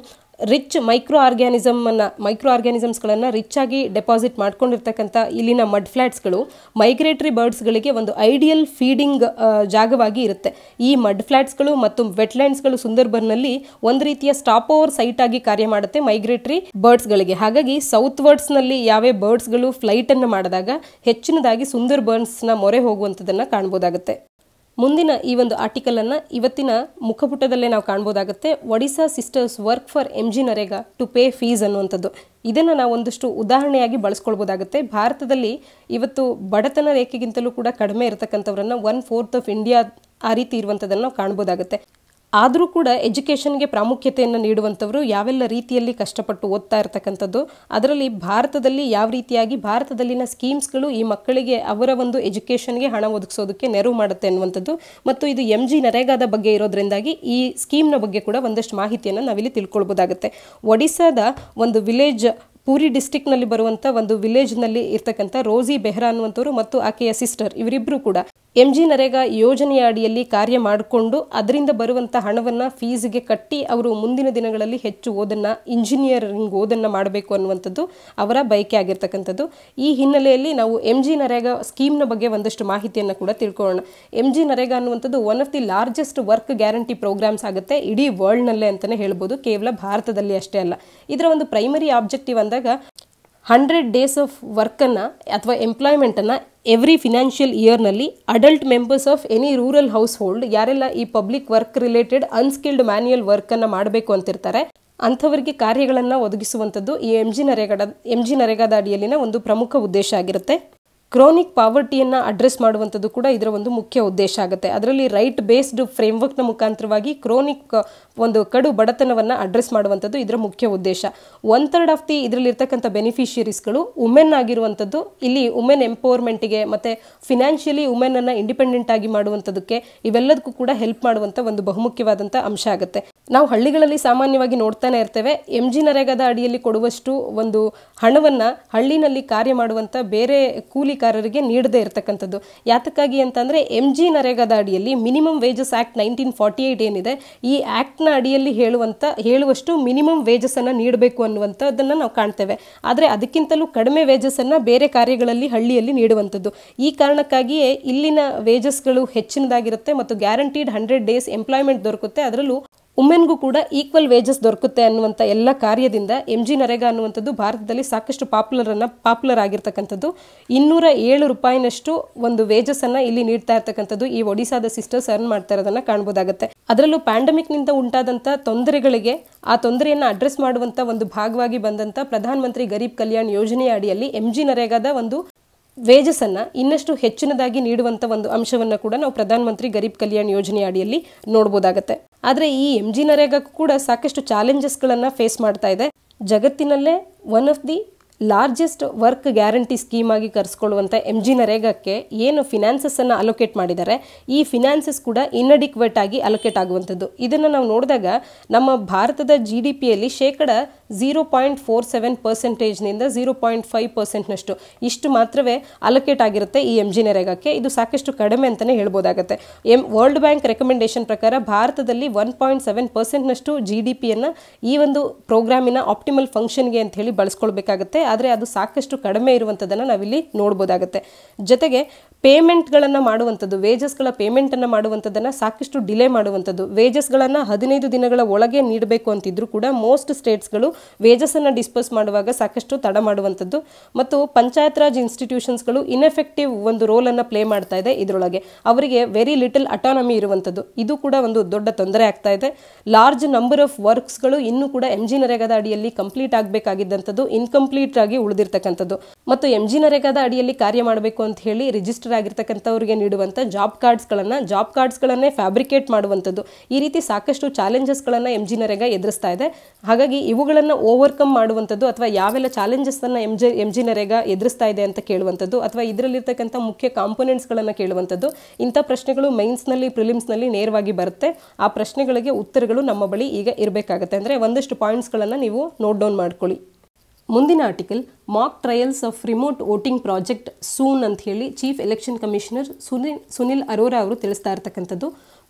ರಿಚ್ ಮೈಕ್ರೋ ಆರ್ಗ್ಯಾನಿಸಮ್ ಅನ್ನ ಮೈಕ್ರೋ ಆರ್ಗ್ಯಾನಿಸಮ್ಸ್ಗಳನ್ನು ರಿಚ್ ಆಗಿ ಡೆಪಾಸಿಟ್ ಮಾಡ್ಕೊಂಡಿರ್ತಕ್ಕಂಥ ಇಲ್ಲಿನ ಮಡ್ ಫ್ಲಾಟ್ಸ್ಗಳು ಮೈಗ್ರೇಟರಿ ಬರ್ಡ್ಸ್ಗಳಿಗೆ ಒಂದು ಐಡಿಯಲ್ ಫೀಡಿಂಗ್ ಜಾಗವಾಗಿ ಇರುತ್ತೆ ಈ ಮಡ್ ಫ್ಲಾಟ್ಸ್ಗಳು ಮತ್ತು ವೆಟ್ಲ್ಯಾಂಡ್ಸ್ಗಳು ಸುಂದರ್ಬನ್ನಲ್ಲಿ ಒಂದು ರೀತಿಯ ಸ್ಟಾಪ್ ಓವರ್ ಸೈಟ್ ಆಗಿ ಕಾರ್ಯ ಮಾಡುತ್ತೆ ಮೈಗ್ರೇಟರಿ ಬರ್ಡ್ಸ್ಗಳಿಗೆ ಹಾಗಾಗಿ ಸೌತ್ ವರ್ಡ್ಸ್ನಲ್ಲಿ ಯಾವೇ ಬರ್ಡ್ಸ್ಗಳು ಫ್ಲೈಟ್ ಅನ್ನು ಮಾಡಿದಾಗ ಹೆಚ್ಚಿನದಾಗಿ ಸುಂದರ್ ಬರ್ನ್ಸ್ನ ಮೊರೆ ಹೋಗುವಂಥದ್ದನ್ನು ಕಾಣ್ಬೋದಾಗುತ್ತೆ ಮುಂದಿನ ಈ ಒಂದು ಆರ್ಟಿಕಲ್ ಅನ್ನ ಇವತ್ತಿನ ಮುಖಪುಟದಲ್ಲೇ ನಾವು ಕಾಣ್ಬೋದಾಗುತ್ತೆ Odisha sisters work for M G NREGA to pay fees ಅನ್ನುವಂಥದ್ದು ಇದನ್ನು ನಾವು ಒಂದಷ್ಟು ಉದಾಹರಣೆಯಾಗಿ ಬಳಸ್ಕೊಳ್ಬೋದಾಗುತ್ತೆ ಭಾರತದಲ್ಲಿ ಇವತ್ತು ಬಡತನ ರೇಖೆಗಿಂತಲೂ ಕೂಡ ಕಡಿಮೆ ಇರತಕ್ಕಂಥವ್ರನ್ನ ಒನ್ ಫೋರ್ತ್ ಆಫ್ ಇಂಡಿಯಾ ಆ ರೀತಿ ಇರುವಂಥದ್ದನ್ನು ನಾವು ಕಾಣ್ಬೋದಾಗುತ್ತೆ ಆದರೂ ಕೂಡ ಎಜುಕೇಷನ್ಗೆ ಪ್ರಾಮುಖ್ಯತೆಯನ್ನು ನೀಡುವಂಥವರು ಯಾವೆಲ್ಲ ರೀತಿಯಲ್ಲಿ ಕಷ್ಟಪಟ್ಟು ಓದ್ತಾ ಇರತಕ್ಕಂಥದ್ದು ಅದರಲ್ಲಿ ಭಾರತದಲ್ಲಿ ಯಾವ ರೀತಿಯಾಗಿ ಭಾರತದಲ್ಲಿನ ಸ್ಕೀಮ್ಸ್ಗಳು ಈ ಮಕ್ಕಳಿಗೆ ಅವರ ಒಂದು ಎಜುಕೇಷನ್ಗೆ ಹಣ ಒದಗಿಸೋದಕ್ಕೆ ನೆರವು ಮಾಡುತ್ತೆ ಅನ್ನುವಂಥದ್ದು ಮತ್ತು ಇದು ಎಂ ಜಿ ನರೇಗಾದ ಬಗ್ಗೆ ಇರೋದ್ರಿಂದಾಗಿ ಈ ಸ್ಕೀಮ್ನ ಬಗ್ಗೆ ಕೂಡ ಒಂದಷ್ಟು ಮಾಹಿತಿಯನ್ನು ನಾವಿಲ್ಲಿ ತಿಳ್ಕೊಳ್ಬೋದಾಗುತ್ತೆ ಒಡಿಸ್ಸಾದ ಒಂದು ವಿಲೇಜ್ ಪೂರಿ ಡಿಸ್ಟಿಕ್ನಲ್ಲಿ ಬರುವಂಥ ಒಂದು ವಿಲೇಜ್ನಲ್ಲಿ ಇರ್ತಕ್ಕಂಥ ರೋಸಿ ಬೆಹ್ರಾ ಅನ್ನುವಂಥವ್ರು ಮತ್ತು ಆಕೆಯ ಸಿಸ್ಟರ್ ಇವರಿಬ್ಬರು ಕೂಡ ಎಂ ಜಿ ನರೇಗಾ ಯೋಜನೆಯ ಅಡಿಯಲ್ಲಿ ಕಾರ್ಯ ಮಾಡಿಕೊಂಡು ಅದರಿಂದ ಬರುವಂಥ ಹಣವನ್ನು ಫೀಸ್ಗೆ ಕಟ್ಟಿ ಅವರು ಮುಂದಿನ ದಿನಗಳಲ್ಲಿ ಹೆಚ್ಚು ಓದನ್ನು ಇಂಜಿನಿಯರಿಂಗ್ ಓದನ್ನು ಮಾಡಬೇಕು ಅನ್ನುವಂಥದ್ದು ಅವರ ಬಯಕೆ ಆಗಿರ್ತಕ್ಕಂಥದ್ದು ಈ ಹಿನ್ನೆಲೆಯಲ್ಲಿ ನಾವು ಎಂ ಜಿ ನರೇಗಾ ಸ್ಕೀಮ್ನ ಬಗ್ಗೆ ಒಂದಷ್ಟು ಮಾಹಿತಿಯನ್ನು ಕೂಡ ತಿಳ್ಕೊಳ್ಳೋಣ ಎಂ ಜಿ ನರೇಗಾ ಅನ್ನುವಂಥದ್ದು one of the largest work guarantee programs ಆಗುತ್ತೆ ಇಡೀ ವರ್ಲ್ಡ್ನಲ್ಲೇ ಅಂತಲೇ ಹೇಳ್ಬೋದು ಕೇವಲ ಭಾರತದಲ್ಲಿ ಅಷ್ಟೇ ಅಲ್ಲ ಇದರ ಒಂದು ಪ್ರೈಮರಿ ಆಬ್ಜೆಕ್ಟಿವ್ ಅಂದಾಗ ಹಂಡ್ರೆಡ್ ಡೇಸ್ ಆಫ್ ವರ್ಕನ್ನು ಅಥವಾ ಎಂಪ್ಲಾಯ್ಮೆಂಟನ್ನು ಎವ್ರಿ ಫಿನಾನ್ಷಿಯಲ್ ಇಯರ್ನಲ್ಲಿ adult members of any rural household ಯಾರೆಲ್ಲ ಈ public work related unskilled manual ವರ್ಕನ್ನು ಮಾಡಬೇಕು ಅಂತಿರ್ತಾರೆ ಅಂಥವರಿಗೆ ಕಾರ್ಯಗಳನ್ನು ಒದಗಿಸುವಂಥದ್ದು ಈ ಎಂ ಜಿ ನರೇಗಾದ ಎಂ ಜಿ ನರೇಗಾದ ಅಡಿಯಲ್ಲಿನ ಒಂದು ಪ್ರಮುಖ ಉದ್ದೇಶ ಆಗಿರುತ್ತೆ ಕ್ರೋನಿಕ್ ಪಾವರ್ಟಿಯನ್ನು ಅಡ್ರೆಸ್ ಮಾಡುವಂಥದ್ದು ಕೂಡ ಇದರ ಒಂದು ಮುಖ್ಯ ಉದ್ದೇಶ ಆಗುತ್ತೆ ಅದರಲ್ಲಿ ರೈಟ್ ಬೇಸ್ಡ್ ಫ್ರೇಮ್ವರ್ಕ್ನ ಮುಖಾಂತರವಾಗಿ ಕ್ರೋನಿಕ್ ಒಂದು ಕಡು ಬಡತನವನ್ನು ಅಡ್ರೆಸ್ ಮಾಡುವಂಥದ್ದು ಇದರ ಮುಖ್ಯ ಉದ್ದೇಶ ಒನ್ ಥರ್ಡ್ ಆಫ್ ದಿ ಇದರಲ್ಲಿರ್ತಕ್ಕಂಥ ಬೆನಿಫಿಷಿಯರೀಸ್ಗಳು ವುಮೆನ್ ಆಗಿರುವಂಥದ್ದು ಇಲ್ಲಿ ವುಮೆನ್ ಎಂಪವರ್ಮೆಂಟಿಗೆ ಮತ್ತು ಫಿನಾನ್ಷಿಯಲಿ ವುಮೆನನ್ನು ಇಂಡಿಪೆಂಡೆಂಟ್ ಆಗಿ ಮಾಡುವಂಥದ್ದಕ್ಕೆ ಇವೆಲ್ಲದಕ್ಕೂ ಕೂಡ ಹೆಲ್ಪ್ ಮಾಡುವಂಥ ಒಂದು ಬಹುಮುಖ್ಯವಾದಂಥ ಅಂಶ ಆಗುತ್ತೆ ನಾವು ಹಳ್ಳಿಗಳಲ್ಲಿ ಸಾಮಾನ್ಯವಾಗಿ ನೋಡ್ತಾನೆ ಇರ್ತೇವೆ ಎಂ ಜಿ ನರೇಗಾದ ಅಡಿಯಲ್ಲಿ ಕೊಡುವಷ್ಟು ಒಂದು ಹಣವನ್ನು ಹಳ್ಳಿನಲ್ಲಿ ಕಾರ್ಯ ಮಾಡುವಂಥ ಬೇರೆ ಕೂಲಿಕಾರರಿಗೆ ನೀಡದೇ ಇರತಕ್ಕಂಥದ್ದು ಯಾತಕ್ಕಾಗಿ ಅಂತಂದರೆ ಎಂ ಜಿ ನರೇಗಾದ ಅಡಿಯಲ್ಲಿ minimum wages act nineteen forty eight ಏನಿದೆ ಈ ಆ್ಯಕ್ಟ್ನ ಅಡಿಯಲ್ಲಿ ಹೇಳುವಂಥ ಹೇಳುವಷ್ಟು ಮಿನಿಮಮ್ ವೇಜಸನ್ನು ನೀಡಬೇಕು ಅನ್ನುವಂಥದ್ದನ್ನು ನಾವು ಕಾಣ್ತೇವೆ ಆದರೆ ಅದಕ್ಕಿಂತಲೂ ಕಡಿಮೆ ವೇಜಸನ್ನು ಬೇರೆ ಕಾರ್ಯಗಳಲ್ಲಿ ಹಳ್ಳಿಯಲ್ಲಿ ನೀಡುವಂಥದ್ದು ಈ ಕಾರಣಕ್ಕಾಗಿಯೇ ಇಲ್ಲಿನ ವೇಜಸ್ಗಳು ಹೆಚ್ಚಿನದಾಗಿರುತ್ತೆ ಮತ್ತು ಗ್ಯಾರಂಟಿಡ್ ಹಂಡ್ರೆಡ್ ಡೇಸ್ ಎಂಪ್ಲಾಯ್ಮೆಂಟ್ ದೊರಕುತ್ತೆ ಅದರಲ್ಲೂ ವುಮೆನ್ಗೂ ಕೂಡ ಈಕ್ವಲ್ ವೇಜಸ್ ದೊರಕುತ್ತೆ ಅನ್ನುವಂಥ ಎಲ್ಲ ಕಾರ್ಯದಿಂದ ಎಂ ಜಿ ನರೇಗಾ ಅನ್ನುವಂಥದ್ದು ಭಾರತದಲ್ಲಿ ಸಾಕಷ್ಟು ಪಾಪ್ಯುಲರ್ ಅನ್ನ ಪಾಪ್ಯುಲರ್ ಆಗಿರ್ತಕ್ಕಂಥದ್ದು ಇನ್ನೂರ ಏಳು ರೂಪಾಯಿನಷ್ಟು ಒಂದು ವೇಜಸ್ ಅನ್ನ ಇಲ್ಲಿ ನೀಡ್ತಾ ಇರ್ತಕ್ಕಂಥದ್ದು ಈ ಒಡಿಸಾದ ಸಿಸ್ಟರ್ಸ್ ಅರ್ನ್ ಮಾಡ್ತಾ ಇರೋದನ್ನ ಕಾಣಬಹುದಾಗುತ್ತೆ ಅದರಲ್ಲೂ ಪ್ಯಾಂಡಮಿಕ್ನಿಂದ ಉಂಟಾದಂಥ ತೊಂದರೆಗಳಿಗೆ ಆ ತೊಂದರೆಯನ್ನು ಅಡ್ರೆಸ್ ಮಾಡುವಂಥ ಒಂದು ಭಾಗವಾಗಿ ಬಂದಂಥ ಪ್ರಧಾನ ಮಂತ್ರಿ ಗರೀಬ್ ಕಲ್ಯಾಣ್ ಯೋಜನೆಯ ಅಡಿಯಲ್ಲಿ ಎಂ ಜಿ ನರೇಗಾದ ಒಂದು ವೇಜಸನ್ನು ಇನ್ನಷ್ಟು ಹೆಚ್ಚಿನದಾಗಿ ನೀಡುವಂಥ ಒಂದು ಅಂಶವನ್ನು ಕೂಡ ನಾವು ಪ್ರಧಾನಮಂತ್ರಿ ಗರೀಬ್ ಕಲ್ಯಾಣ್ ಯೋಜನೆಯ ಅಡಿಯಲ್ಲಿ ನೋಡ್ಬೋದಾಗತ್ತೆ ಆದರೆ ಈ ಎಂ ಜಿ ನರೇಗಾಕ್ಕೂ ಕೂಡ ಸಾಕಷ್ಟು ಚಾಲೆಂಜಸ್ಗಳನ್ನು ಫೇಸ್ ಮಾಡ್ತಾ ಇದೆ ಜಗತ್ತಿನಲ್ಲೇ one of the largest work guarantee scheme ಆಗಿ ಕರೆಸ್ಕೊಳ್ಳುವಂಥ ಎಂ ಜಿ ನರೇಗಾಕ್ಕೆ ಏನು ಫಿನಾನ್ಸಸ್ ಅನ್ನು ಅಲೋಕೇಟ್ ಮಾಡಿದ್ದಾರೆ ಈ ಫಿನಾನ್ಸಸ್ ಕೂಡ ಇನ್ಅಡಿಕ್ವೇಟ್ ಆಗಿ ಅಲೋಕೇಟ್ ಆಗುವಂಥದ್ದು ಇದನ್ನು ನಾವು ನೋಡಿದಾಗ ನಮ್ಮ ಭಾರತದ ಜಿ ಡಿ ಪಿಯಲ್ಲಿ ಶೇಕಡ ಝೀರೋ ಪಾಯಿಂಟ್ ಫೋರ್ ಸೆವೆನ್ ಪರ್ಸೆಂಟೇಜ್ನಿಂದ ಝೀರೋ ಪಾಯಿಂಟ್ ಫೈವ್ ಪರ್ಸೆಂಟ್ನಷ್ಟು ಇಷ್ಟು ಮಾತ್ರವೇ ಅಲೋಕೇಟ್ ಆಗಿರುತ್ತೆ ಈ ಎಂ ಜಿ ನರೇಗಾಕ್ಕೆ ಇದು ಸಾಕಷ್ಟು ಕಡಿಮೆ ಅಂತಲೇ ಹೇಳ್ಬೋದಾಗುತ್ತೆ ಎಂ ವರ್ಲ್ಡ್ ಬ್ಯಾಂಕ್ ರೆಕಮೆಂಡೇಶನ್ ಪ್ರಕಾರ ಭಾರತದಲ್ಲಿ ಒನ್ ಪಾಯಿಂಟ್ ಸೆವೆನ್ ಪರ್ಸೆಂಟ್ನಷ್ಟು ಜಿ ಡಿ ಪಿಯನ್ನು ಈ ಒಂದು ಪ್ರೋಗ್ರಾಮಿನ ಆಪ್ಟಿಮಲ್ ಫಂಕ್ಷನ್ಗೆ ಅಂತ ಹೇಳಿ ಬಳಸ್ಕೊಳ್ಬೇಕಾಗುತ್ತೆ ಆದರೆ ಅದು ಸಾಕಷ್ಟು ಕಡಿಮೆ ಇರುವಂಥದ್ದನ್ನು ನಾವಿಲ್ಲಿ ನೋಡ್ಬೋದಾಗುತ್ತೆ ಜೊತೆಗೆ ಪೇಮೆಂಟ್ಗಳನ್ನು ಮಾಡುವಂಥದ್ದು ವೇಜಸ್ಗಳ ಪೇಮೆಂಟನ್ನು ಮಾಡುವಂಥದ್ದನ್ನು ಸಾಕಷ್ಟು ಡಿಲೇ ಮಾಡುವಂಥದ್ದು ವೇಜಸ್ಗಳನ್ನು ಹದಿನೈದು ದಿನಗಳ ಒಳಗೆ ನೀಡಬೇಕು ಅಂತಿದ್ರು ಕೂಡ ಮೋಸ್ಟ್ ಸ್ಟೇಟ್ಸ್ಗಳು ವೇಜಸನ್ನು ಡಿಸ್ಪೋಸ್ ಮಾಡುವಾಗ ಸಾಕಷ್ಟು ತಡ ಮಾಡುವಂಥದ್ದು ಮತ್ತು ಪಂಚಾಯತ್ ರಾಜ್ ಇನ್ಸ್ಟಿಟ್ಯೂಷನ್ಸ್ಗಳು ಇನ್ಎಫೆಕ್ಟಿವ್ ಒಂದು ರೋಲನ್ನು ಪ್ಲೇ ಮಾಡ್ತಾ ಇದೆ ಇದರೊಳಗೆ ಅವರಿಗೆ ವೆರಿ ಲಿಟಲ್ ಅಟಾನಮಿ ಇರುವಂಥದ್ದು ಇದು ಕೂಡ ಒಂದು ದೊಡ್ಡ ತೊಂದರೆ ಆಗ್ತಾ ಇದೆ ಲಾರ್ಜ್ ನಂಬರ್ ಆಫ್ ವರ್ಕ್ಸ್ಗಳು ಇನ್ನೂ ಕೂಡ ಎಂ ಜಿ ನರೇಗಾದ ಅಡಿಯಲ್ಲಿ ಕಂಪ್ಲೀಟ್ ಆಗಬೇಕಾಗಿದ್ದಂಥದ್ದು ಇನ್ಕಂಪ್ಲೀಟ್ ಆಗಿ ಉಳಿದಿರ್ತಕ್ಕಂಥದ್ದು ಮತ್ತು ಎಂ ಜಿ ನರೇಗಾದ ಅಡಿಯಲ್ಲಿ ಕಾರ್ಯ ಮಾಡಬೇಕು ಅಂತ ಹೇಳಿ ರಿಜಿಸ್ಟರ್ ಆಗಿರ್ತಕ್ಕಂಥವ್ರಿಗೆ ನೀಡುವಂಥ ಜಾಬ್ ಕಾರ್ಡ್ಸ್ಗಳನ್ನು ಜಾಬ್ ಕಾರ್ಡ್ಸ್ಗಳನ್ನೇ ಫ್ಯಾಬ್ರಿಕೇಟ್ ಮಾಡುವಂಥದ್ದು ಈ ರೀತಿ ಸಾಕಷ್ಟು ಚಾಲೆಂಜಸ್ಗಳನ್ನು ಎಂ ಜಿ ನರೇಗಾ ಎದುರಿಸ್ತಾ ಇದೆ ಹಾಗಾಗಿ ಇವುಗಳನ್ನು ಓವರ್ಕಮ್ ಮಾಡುವಂಥದ್ದು ಅಥವಾ ಯಾವೆಲ್ಲ ಚಾಲೆಂಜಸ್ಸನ್ನು M G M G NREGA ಎದುರಿಸ್ತಾ ಇದೆ ಅಂತ ಕೇಳುವಂಥದ್ದು ಅಥವಾ ಇದರಲ್ಲಿರ್ತಕ್ಕಂಥ ಮುಖ್ಯ ಕಾಂಪೊನೆಂಟ್ಸ್ಗಳನ್ನು ಕೇಳುವಂಥದ್ದು ಇಂಥ ಪ್ರಶ್ನೆಗಳು ಮೈನ್ಸ್ನಲ್ಲಿ ಪ್ರಿಲಿಮ್ಸ್ನಲ್ಲಿ ನೇರವಾಗಿ ಬರುತ್ತೆ ಆ ಪ್ರಶ್ನೆಗಳಿಗೆ ಉತ್ತರಗಳು ನಮ್ಮ ಬಳಿ ಈಗ ಇರಬೇಕಾಗತ್ತೆ ಅಂದರೆ ಒಂದಷ್ಟು ಪಾಯಿಂಟ್ಸ್ಗಳನ್ನು ನೀವು ನೋಟ್ ಡೌನ್ ಮಾಡ್ಕೊಳ್ಳಿ ಮುಂದಿನ article mock trials of remote voting project soon ಅಂತ ಹೇಳಿ chief election commissioner Sunil Sunil Arora ಅವರು ತಿಳಿಸ್ತಾ ಇರ್ತಕ್ಕಂಥದ್ದು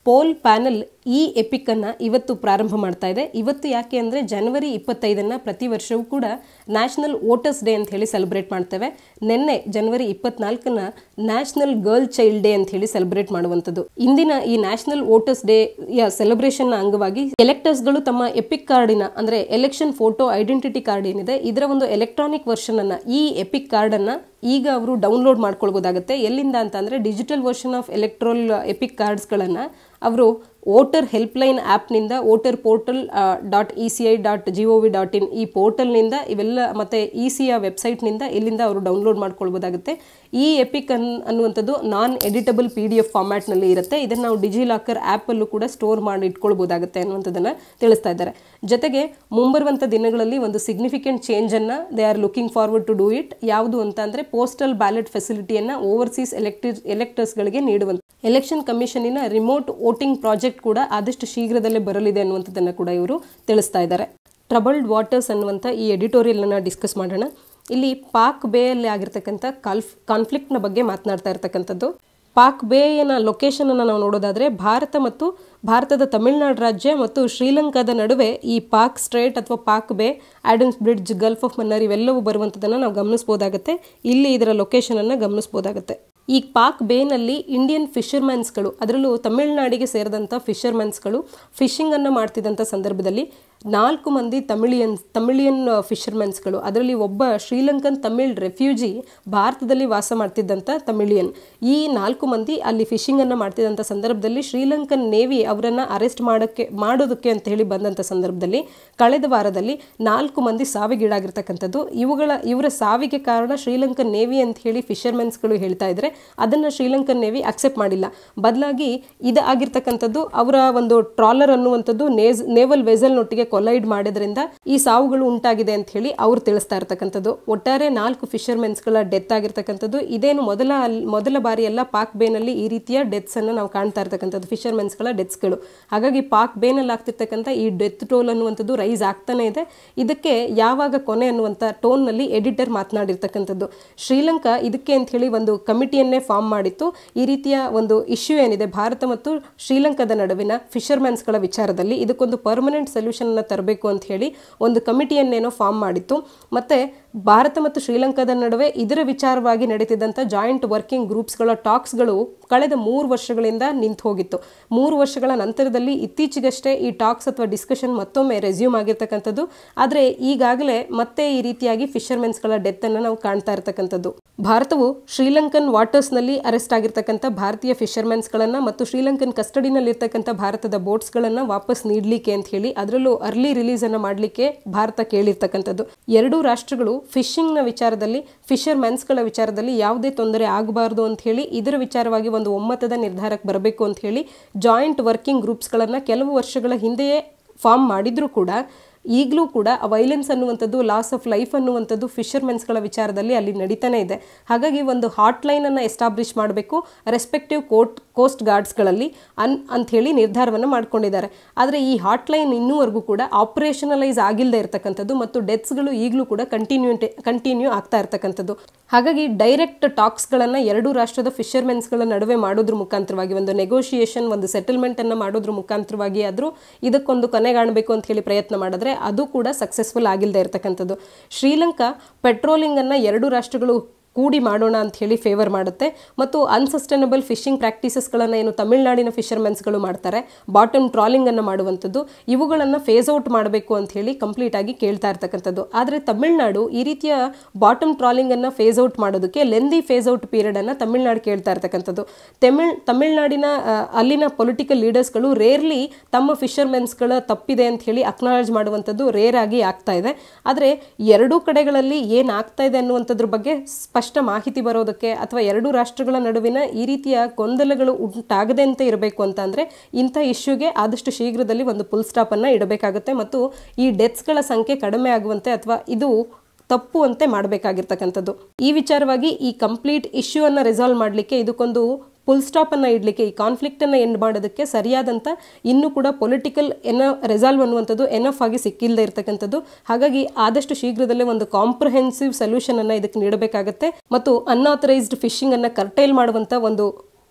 ಪೋಲ್ ಪ್ಯಾನೆಲ್ ಈ ಎಪಿಕ್ ಅನ್ನ ಇವತ್ತು ಪ್ರಾರಂಭ ಮಾಡ್ತಾ ಇದೆ ಇವತ್ತು ಯಾಕೆ ಅಂದ್ರೆ ಜನವರಿ ಇಪ್ಪತ್ತೈದನ್ನ ಪ್ರತಿ ವರ್ಷವೂ ಕೂಡ ನ್ಯಾಷನಲ್ ವೋಟರ್ಸ್ ಡೇ ಅಂತ ಹೇಳಿ ಸೆಲೆಬ್ರೇಟ್ ಮಾಡ್ತೇವೆ ನಿನ್ನೆ ಜನವರಿ ಇಪ್ಪತ್ನಾಲ್ಕನ ನ್ಯಾಷನಲ್ ಗರ್ಲ್ ಚೈಲ್ಡ್ ಡೇ ಅಂತ ಹೇಳಿ ಸೆಲೆಬ್ರೇಟ್ ಮಾಡುವಂಥದ್ದು ಇಂದಿನ ಈ ನ್ಯಾಷನಲ್ ವೋಟರ್ಸ್ ಡೇ ಯ ಸೆಲೆಬ್ರೇಷನ್ ನ ಅಂಗವಾಗಿ ಎಲೆಕ್ಟರ್ಸ್ಗಳು ತಮ್ಮ ಎಪಿಕ್ ಕಾರ್ಡಿನ ಅಂದ್ರೆ ಎಲೆಕ್ಷನ್ ಫೋಟೋ ಐಡೆಂಟಿಟಿ ಕಾರ್ಡ್ ಏನಿದೆ ಇದರ ಒಂದು ಎಲೆಕ್ಟ್ರಾನಿಕ್ ವರ್ಷನ್ ಅನ್ನ ಈ ಎಪಿಕ್ ಕಾರ್ಡ್ ಅನ್ನ ಈಗ ಅವರು ಡೌನ್ಲೋಡ್ ಮಾಡ್ಕೊಳ್ಬೋದಾಗುತ್ತೆ ಎಲ್ಲಿಂದ ಅಂತ ಅಂದ್ರೆ digital version of electoral EPIC ಕಾರ್ಡ್ಸ್ಗಳನ್ನ ಅವರು ವೋಟರ್ ಹೆಲ್ಪ್ಲೈನ್ ಆ್ಯಪ್ನಿಂದ voter portal dot E C I dot G O V dot in ಈ ಪೋರ್ಟಲ್ನಿಂದ ಇವೆಲ್ಲ ಮತ್ತು ಇ ಸಿಯ ವೆಬ್ಸೈಟ್ನಿಂದ ಇಲ್ಲಿಂದ ಅವರು ಡೌನ್ಲೋಡ್ ಮಾಡ್ಕೊಳ್ಬೋದಾಗುತ್ತೆ ಈ ಎಪಿಕ್ ಅನ್ ಅನ್ನುವಂಥದ್ದು non editable P D F ಫಾರ್ಮ್ಯಾಟ್ನಲ್ಲಿ ಇರುತ್ತೆ ಇದನ್ನು ನಾವು ಡಿಜಿ ಲಾಕರ್ ಆ್ಯಪಲ್ಲೂ ಕೂಡ ಸ್ಟೋರ್ ಮಾಡಿ ಇಟ್ಕೊಳ್ಬೋದಾಗುತ್ತೆ ಅನ್ನುವಂಥದ್ದನ್ನು ತಿಳಿಸ್ತಾ ಇದ್ದಾರೆ ಜೊತೆಗೆ ಮುಂಬರುವಂಥ ದಿನಗಳಲ್ಲಿ ಒಂದು ಸಿಗ್ನಿಫಿಕೆಂಟ್ ಚೇಂಜನ್ನು they are looking forward to do it ಯಾವುದು ಅಂತ ಅಂದರೆ ಪೋಸ್ಟಲ್ ಬ್ಯಾಲೆಟ್ ಫೆಸಿಲಿಟಿಯನ್ನು ಓವರ್ಸೀಸ್ ಎಲೆಕ್ಟಿ ಎಲೆಕ್ಟರ್ಸ್ಗಳಿಗೆ ನೀಡುವಂಥ ಎಲೆಕ್ಷನ್ ಕಮಿಷನಿನ ರಿಮೋಟ್ ವೋಟಿಂಗ್ ಪ್ರಾಜೆಕ್ಟ್ ಕೂಡ ಆದಷ್ಟು ಶೀಘ್ರದಲ್ಲೇ ಬರಲಿದೆ ಅನ್ನುವಂಥದ್ದನ್ನು ಕೂಡ ಇವರು ತಿಳಿಸ್ತಾ ಇದ್ದಾರೆ ಟ್ರಬಲ್ಡ್ ವಾಟರ್ಸ್ ಅನ್ನುವಂಥ ಈ ಎಡಿಟೋರಿಯಲ್ನ ಡಿಸ್ಕಸ್ ಮಾಡೋಣ ಇಲ್ಲಿ ಪಾಕ್ ಬೇಯಲ್ಲಿ ಆಗಿರ್ತಕ್ಕಂಥ ಕಾಲ್ಫ್ ಕಾನ್ಫ್ಲಿಕ್ಟ್ನ ಬಗ್ಗೆ ಮಾತನಾಡ್ತಾ ಇರ್ತಕ್ಕಂಥದ್ದು ಪಾಕ್ ಬೇಯನ ಲೊಕೇಶನ್ ಅನ್ನು ನಾವು ನೋಡೋದಾದ್ರೆ ಭಾರತ ಮತ್ತು ಭಾರತದ ತಮಿಳುನಾಡು ರಾಜ್ಯ ಮತ್ತು ಶ್ರೀಲಂಕಾದ ನಡುವೆ ಈ ಪಾಕ್ ಸ್ಟ್ರೇಟ್ ಅಥವಾ Palk bay Adam's bridge gulf of Mannar ಇವೆಲ್ಲವೂ ಬರುವಂಥದ್ದನ್ನು ನಾವು ಗಮನಿಸ್ಬೋದಾಗುತ್ತೆ ಇಲ್ಲಿ ಇದರ ಲೊಕೇಶನ್ ಅನ್ನು ಗಮನಿಸ್ಬೋದಾಗುತ್ತೆ ಈ ಪಾಕ್ ಬೇನಲ್ಲಿ ಇಂಡಿಯನ್ ಫಿಶರ್ಮ್ಯಾನ್ಸ್ಗಳು ಅದರಲ್ಲೂ ತಮಿಳುನಾಡಿಗೆ ಸೇರಿದಂಥ ಫಿಶರ್ಮ್ಯಾನ್ಸ್ಗಳು ಫಿಶಿಂಗ್ ಅನ್ನು ಮಾಡ್ತಿದ್ದಂಥ ಸಂದರ್ಭದಲ್ಲಿ ನಾಲ್ಕು ಮಂದಿ ತಮಿಳಿಯನ್ ತಮಿಳಿಯನ್ ಫಿಶರ್ಮ್ಯಾನ್ಸ್ಗಳು ಅದರಲ್ಲಿ ಒಬ್ಬ ಶ್ರೀಲಂಕನ್ ತಮಿಳ್ ರೆಫ್ಯೂಜಿ ಭಾರತದಲ್ಲಿ ವಾಸ ಮಾಡ್ತಿದ್ದಂಥ ತಮಿಳಿಯನ್ ಈ ನಾಲ್ಕು ಮಂದಿ ಅಲ್ಲಿ ಫಿಶಿಂಗ್ ಅನ್ನು ಮಾಡ್ತಿದ್ದಂಥ ಸಂದರ್ಭದಲ್ಲಿ ಶ್ರೀಲಂಕನ್ ನೇವಿ ಅವರನ್ನ ಅರೆಸ್ಟ್ ಮಾಡೋಕ್ಕೆ ಮಾಡೋದಕ್ಕೆ ಅಂತ ಹೇಳಿ ಬಂದಂಥ ಸಂದರ್ಭದಲ್ಲಿ ಕಳೆದ ವಾರದಲ್ಲಿ ನಾಲ್ಕು ಮಂದಿ ಸಾವಿಗೀಡಾಗಿರ್ತಕ್ಕಂಥದ್ದು ಇವುಗಳ ಇವರ ಸಾವಿಗೆ ಕಾರಣ ಶ್ರೀಲಂಕನ್ ನೇವಿ ಅಂತ ಹೇಳಿ ಫಿಶರ್ಮೆನ್ಸ್ಗಳು ಹೇಳ್ತಾ ಇದ್ರೆ ಅದನ್ನ ಶ್ರೀಲಂಕನ್ ನೇವಿ ಅಕ್ಸೆಪ್ಟ್ ಮಾಡಿಲ್ಲ ಬದಲಾಗಿ ಇದು ಆಗಿರ್ತಕ್ಕಂಥದ್ದು ಅವರ ಒಂದು ಟ್ರಾಲರ್ ಅನ್ನುವಂಥದ್ದು ನೇಸ್ ನೇವಲ್ ವೆಸಲ್ನೊಟ್ಟಿಗೆ ಕೊಲೈಡ್ ಮಾಡೋದ್ರಿಂದ ಈ ಸಾವುಗಳು ಉಂಟಾಗಿದೆ ಅಂತ ಹೇಳಿ ಅವ್ರು ತಿಳಿಸ್ತಾ ಇರ್ತಕ್ಕಂಥದ್ದು ಒಟ್ಟಾರೆ ನಾಲ್ಕು ಫಿಶರ್ಮೆನ್ಸ್ಗಳ ಡೆತ್ ಆಗಿರ್ತಕ್ಕಂಥದ್ದು ಇದೇನು ಮೊದಲ ಮೊದಲ ಬಾರಿ ಎಲ್ಲ ಪಾಕ್ ಬೇನಲ್ಲಿ ಈ ರೀತಿಯ ಡೆತ್ಸ್ ಅನ್ನು ನಾವು ಕಾಣ್ತಾ ಇರ್ತಕ್ಕಂಥದ್ದು ಫಿಶರ್ಮೆನ್ಸ್ಗಳ ಡೆತ್ಸ್ಗಳು ಹಾಗಾಗಿ ಪಾಕ್ ಬೇನಲ್ಲಿ ಆಗ್ತಿರ್ತಕ್ಕಂಥ ಈ ಡೆತ್ ಟೋಲ್ ಅನ್ನುವಂಥದ್ದು ರೈಸ್ ಆಗ್ತಾನೆ ಇದೆ ಇದಕ್ಕೆ ಯಾವಾಗ ಕೊನೆ ಅನ್ನುವಂಥ ಟೋನ್ನಲ್ಲಿ ಎಡಿಟರ್ ಮಾತನಾಡಿರ್ತಕ್ಕಂಥದ್ದು ಶ್ರೀಲಂಕಾ ಇದಕ್ಕೆ ಅಂತ ಹೇಳಿ ಒಂದು ಕಮಿಟಿಯನ್ನೇ ಫಾರ್ಮ್ ಮಾಡಿತ್ತು ಈ ರೀತಿಯ ಒಂದು ಇಶ್ಯೂ ಏನಿದೆ ಭಾರತ ಮತ್ತು ಶ್ರೀಲಂಕಾದ ನಡುವಿನ ಫಿಶರ್ಮ್ಯಾನ್ಸ್ಗಳ ವಿಚಾರದಲ್ಲಿ ಇದಕ್ಕೊಂದು ಪರ್ಮನೆಂಟ್ ಸೊಲ್ಯೂಷನ್ ಅನ್ನ ತರಬೇಕು ಅಂತ ಹೇಳಿ ಒಂದು ಕಮಿಟಿಯನ್ನೇನೋ ಫಾರ್ಮ್ ಮಾಡಿತ್ತು ಮತ್ತೆ ಭಾರತ ಮತ್ತು ಶ್ರೀಲಂಕಾದ ನಡುವೆ ಇದರ ವಿಚಾರವಾಗಿ ನಡೀತಿದ್ದಂಥ ಜಾಯಿಂಟ್ ವರ್ಕಿಂಗ್ ಗ್ರೂಪ್ಸ್ಗಳ ಟಾಕ್ಸ್ಗಳು ಕಳೆದ ಮೂರು ವರ್ಷಗಳಿಂದ ನಿಂತು ಹೋಗಿತ್ತು ಮೂರು ವರ್ಷಗಳ ನಂತರದಲ್ಲಿ ಇತ್ತೀಚೆಗಷ್ಟೇ ಈ ಟಾಕ್ಸ್ ಅಥವಾ ಡಿಸ್ಕಷನ್ ಮತ್ತೊಮ್ಮೆ ರೆಸ್ಯೂಮ್ ಆಗಿರ್ತಕ್ಕಂಥದ್ದು ಆದರೆ ಈಗಾಗಲೇ ಮತ್ತೆ ಈ ರೀತಿಯಾಗಿ ಫಿಶರ್ಮೆನ್ಸ್ಗಳ ಡೆತ್ ಅನ್ನು ನಾವು ಕಾಣ್ತಾ ಇರ್ತಕ್ಕಂಥದ್ದು ಭಾರತವು ಶ್ರೀಲಂಕನ್ ವಾಟರ್ಸ್ನಲ್ಲಿ ಅರೆಸ್ಟ್ ಆಗಿರ್ತಕ್ಕಂಥ ಭಾರತೀಯ ಫಿಶರ್ಮೆನ್ಸ್ಗಳನ್ನು ಮತ್ತು ಶ್ರೀಲಂಕನ್ ಕಸ್ಟಡಿನಲ್ಲಿರ್ತಕ್ಕಂಥ ಭಾರತದ ಬೋಟ್ಸ್ಗಳನ್ನು ವಾಪಸ್ ನೀಡಲಿಕ್ಕೆ ಅಂತ ಹೇಳಿ ಅದರಲ್ಲೂ ಅರ್ಲಿ ರಿಲೀಸ್ ಅನ್ನು ಮಾಡಲಿಕ್ಕೆ ಭಾರತ ಕೇಳಿರ್ತಕ್ಕಂಥದ್ದು ಎರಡೂ ರಾಷ್ಟ್ರಗಳು ಫಿಶಿಂಗ್ನ ವಿಚಾರದಲ್ಲಿ ಫಿಶರ್ ಮೆನ್ಸ್ಗಳ ವಿಚಾರದಲ್ಲಿ ಯಾವುದೇ ತೊಂದರೆ ಆಗಬಾರ್ದು ಅಂತ ಹೇಳಿ ಇದರ ವಿಚಾರವಾಗಿ ಒಂದು ಒಮ್ಮತದ ನಿರ್ಧಾರಕ್ಕೆ ಬರಬೇಕು ಅಂತ ಹೇಳಿ ಜಾಯಿಂಟ್ ವರ್ಕಿಂಗ್ ಗ್ರೂಪ್ಸ್ಗಳನ್ನು ಕೆಲವು ವರ್ಷಗಳ ಹಿಂದೆಯೇ ಫಾರ್ಮ್ ಮಾಡಿದ್ರೂ ಕೂಡ ಈಗಲೂ ಕೂಡ ವೈಲೆನ್ಸ್ ಅನ್ನುವಂಥದ್ದು ಲಾಸ್ ಆಫ್ ಲೈಫ್ ಅನ್ನುವಂಥದ್ದು ಫಿಶರ್ಮೆನ್ಸ್ಗಳ ವಿಚಾರದಲ್ಲಿ ಅಲ್ಲಿ ನಡೀತಾನೆ ಇದೆ ಹಾಗಾಗಿ ಒಂದು ಹಾಟ್ಲೈನ್ ಅನ್ನು ಎಸ್ಟಾಬ್ಲಿಷ್ ಮಾಡಬೇಕು ರೆಸ್ಪೆಕ್ಟಿವ್ ಕೋರ್ಟ್ ಕೋಸ್ಟ್ ಗಾರ್ಡ್ಸ್ಗಳಲ್ಲಿ ಅನ್ ಅಂತ ಹೇಳಿ ನಿರ್ಧಾರವನ್ನು ಮಾಡ್ಕೊಂಡಿದ್ದಾರೆ ಆದರೆ ಈ ಹಾಟ್ಲೈನ್ ಇನ್ನೂವರೆಗೂ ಕೂಡ ಆಪರೇಷನಲೈಸ್ ಆಗಿಲ್ಲದೆ ಇರತಕ್ಕಂಥದ್ದು ಮತ್ತು ಡೆತ್ಸ್ಗಳು ಈಗಲೂ ಕೂಡ ಕಂಟಿನ್ಯೂ ಕಂಟಿನ್ಯೂ ಆಗ್ತಾ ಇರ್ತಕ್ಕಂಥದ್ದು ಹಾಗಾಗಿ ಡೈರೆಕ್ಟ್ ಟಾಕ್ಸ್ಗಳನ್ನು ಎರಡೂ ರಾಷ್ಟ್ರದ ಫಿಶರ್ಮೆನ್ಸ್ಗಳ ನಡುವೆ ಮಾಡೋದ್ರ ಮುಖಾಂತರವಾಗಿ ಒಂದು ನೆಗೋಷಿಯೇಷನ್ ಒಂದು ಸೆಟಲ್ಮೆಂಟ್ ಅನ್ನು ಮಾಡೋದ್ರ ಮುಖಾಂತರವಾಗಿ ಆದರೂ ಇದಕ್ಕೊಂದು ಕೊನೆಗಾಣಬೇಕು ಅಂತ ಹೇಳಿ ಪ್ರಯತ್ನ ಮಾಡಿದ್ರೆ ಅದು ಕೂಡ ಸಕ್ಸಸ್ಫುಲ್ ಆಗಿಲ್ಲದೆ ಇರತಕ್ಕಂಥದ್ದು ಶ್ರೀಲಂಕಾ ಪೆಟ್ರೋಲಿಂಗ್ ಅನ್ನ ಎರಡು ರಾಷ್ಟ್ರಗಳು ಕೂಡಿ ಮಾಡೋಣ ಅಂತ ಹೇಳಿ ಫೇವರ್ ಮಾಡುತ್ತೆ ಮತ್ತು ಅನ್ಸಸ್ಟೈನಬಲ್ ಫಿಶಿಂಗ್ ಪ್ರಾಕ್ಟೀಸಸ್ಗಳನ್ನು ಏನು ತಮಿಳುನಾಡಿನ ಫಿಶರ್ಮೆನ್ಸ್ಗಳು ಮಾಡ್ತಾರೆ ಬಾಟಮ್ ಟ್ರಾಲಿಂಗ್ ಅನ್ನು ಮಾಡುವಂಥದ್ದು ಇವುಗಳನ್ನು ಫೇಸ್ ಔಟ್ ಮಾಡಬೇಕು ಅಂತ ಹೇಳಿ ಕಂಪ್ಲೀಟ್ ಆಗಿ ಕೇಳ್ತಾ ಇರ್ತಕ್ಕಂಥದ್ದು ಆದರೆ ತಮಿಳುನಾಡು ಈ ರೀತಿಯ ಬಾಟಮ್ ಟ್ರಾಲಿಂಗ್ ಅನ್ನು ಫೇಸ್ ಔಟ್ ಮಾಡೋದಕ್ಕೆ ಲೆಂದಿ ಫೇಸ್ ಔಟ್ ಪೀರಿಯಡ್ ಅನ್ನು ತಮಿಳುನಾಡು ಕೇಳ್ತಾ ಇರ್ತಕ್ಕಂಥದ್ದು ತಮಿಳ್ ತಮಿಳುನಾಡಿನ ಆ, ಅಲ್ಲಿನ ಪೊಲಿಟಿಕಲ್ ಲೀಡರ್ಸ್ಗಳು ರೇರ್ಲಿ ತಮ್ಮ ಫಿಶರ್ಮೆನ್ಸ್ಗಳ ತಪ್ಪಿದೆ ಅಂತ ಹೇಳಿ ಅಕ್ನಾಲಜ್ ಮಾಡುವಂಥದ್ದು ರೇರ್ ಆಗಿ ಆಗ್ತಾ ಇದೆ ಆದರೆ ಎರಡೂ ಕಡೆಗಳಲ್ಲಿ ಏನಾಗ್ತಾ ಇದೆ ಅನ್ನುವಂಥದ್ರ ಬಗ್ಗೆ ಸ್ಪಷ್ಟ ಮಾಹಿತಿ ಬರೋದಕ್ಕೆ ಅಥವಾ ಎರಡೂ ರಾಷ್ಟ್ರಗಳ ನಡುವಿನ ಈ ರೀತಿಯ ಗೊಂದಲಗಳು ಉಂಟಾಗದಂತೆ ಇರಬೇಕು ಅಂತ ಅಂದ್ರೆ ಇಂಥ ಇಶ್ಯೂಗೆ ಆದಷ್ಟು ಶೀಘ್ರದಲ್ಲಿ ಒಂದು ಫುಲ್ ಸ್ಟಾಪ್ ಅನ್ನ ಇಡಬೇಕಾಗುತ್ತೆ ಮತ್ತು ಈ ಡೆತ್ಸ್ಗಳ ಸಂಖ್ಯೆ ಕಡಿಮೆ ಆಗುವಂತೆ ಅಥವಾ ಇದು ತಪ್ಪು ಅಂತೆ ಮಾಡಬೇಕಾಗಿರ್ತಕ್ಕಂಥದ್ದು ಈ ವಿಚಾರವಾಗಿ ಈ ಕಂಪ್ಲೀಟ್ ಇಶ್ಯೂ ಅನ್ನ ರೆಸಾಲ್ವ್ ಮಾಡಲಿಕ್ಕೆ ಇದಕ್ಕೊಂದು ಫುಲ್ ಸ್ಟಾಪ್ ಅನ್ನ ಇಡಲಿಕ್ಕೆ ಈ ಕಾನ್ಫ್ಲಿಕ್ಟ್ ಅನ್ನ ಎಂಡ್ ಮಾಡೋದಕ್ಕೆ ಸರಿಯಾದಂತ ಇನ್ನೂ ಕೂಡ ಪೊಲಿಟಿಕಲ್ ಎನ ರೆಸಾಲ್ವ್ ಅನ್ನುವಂಥದ್ದು ಎನಫ್ ಆಗಿ ಸಿಕ್ಕಿಲ್ಲದೆ ಇರತಕ್ಕಂಥದ್ದು ಹಾಗಾಗಿ ಆದಷ್ಟು ಶೀಘ್ರದಲ್ಲೇ ಒಂದು ಕಾಂಪ್ರಹೆನ್ಸಿವ್ ಸೊಲ್ಯೂಷನ್ ಅನ್ನ ಇದಕ್ಕೆ ನೀಡಬೇಕಾಗತ್ತೆ ಮತ್ತು ಅನ್ಆಥರೈಸ್ಡ್ ಫಿಶಿಂಗ್ ಅನ್ನ ಕರ್ಟೈಲ್ ಮಾಡುವಂತ ಒಂದು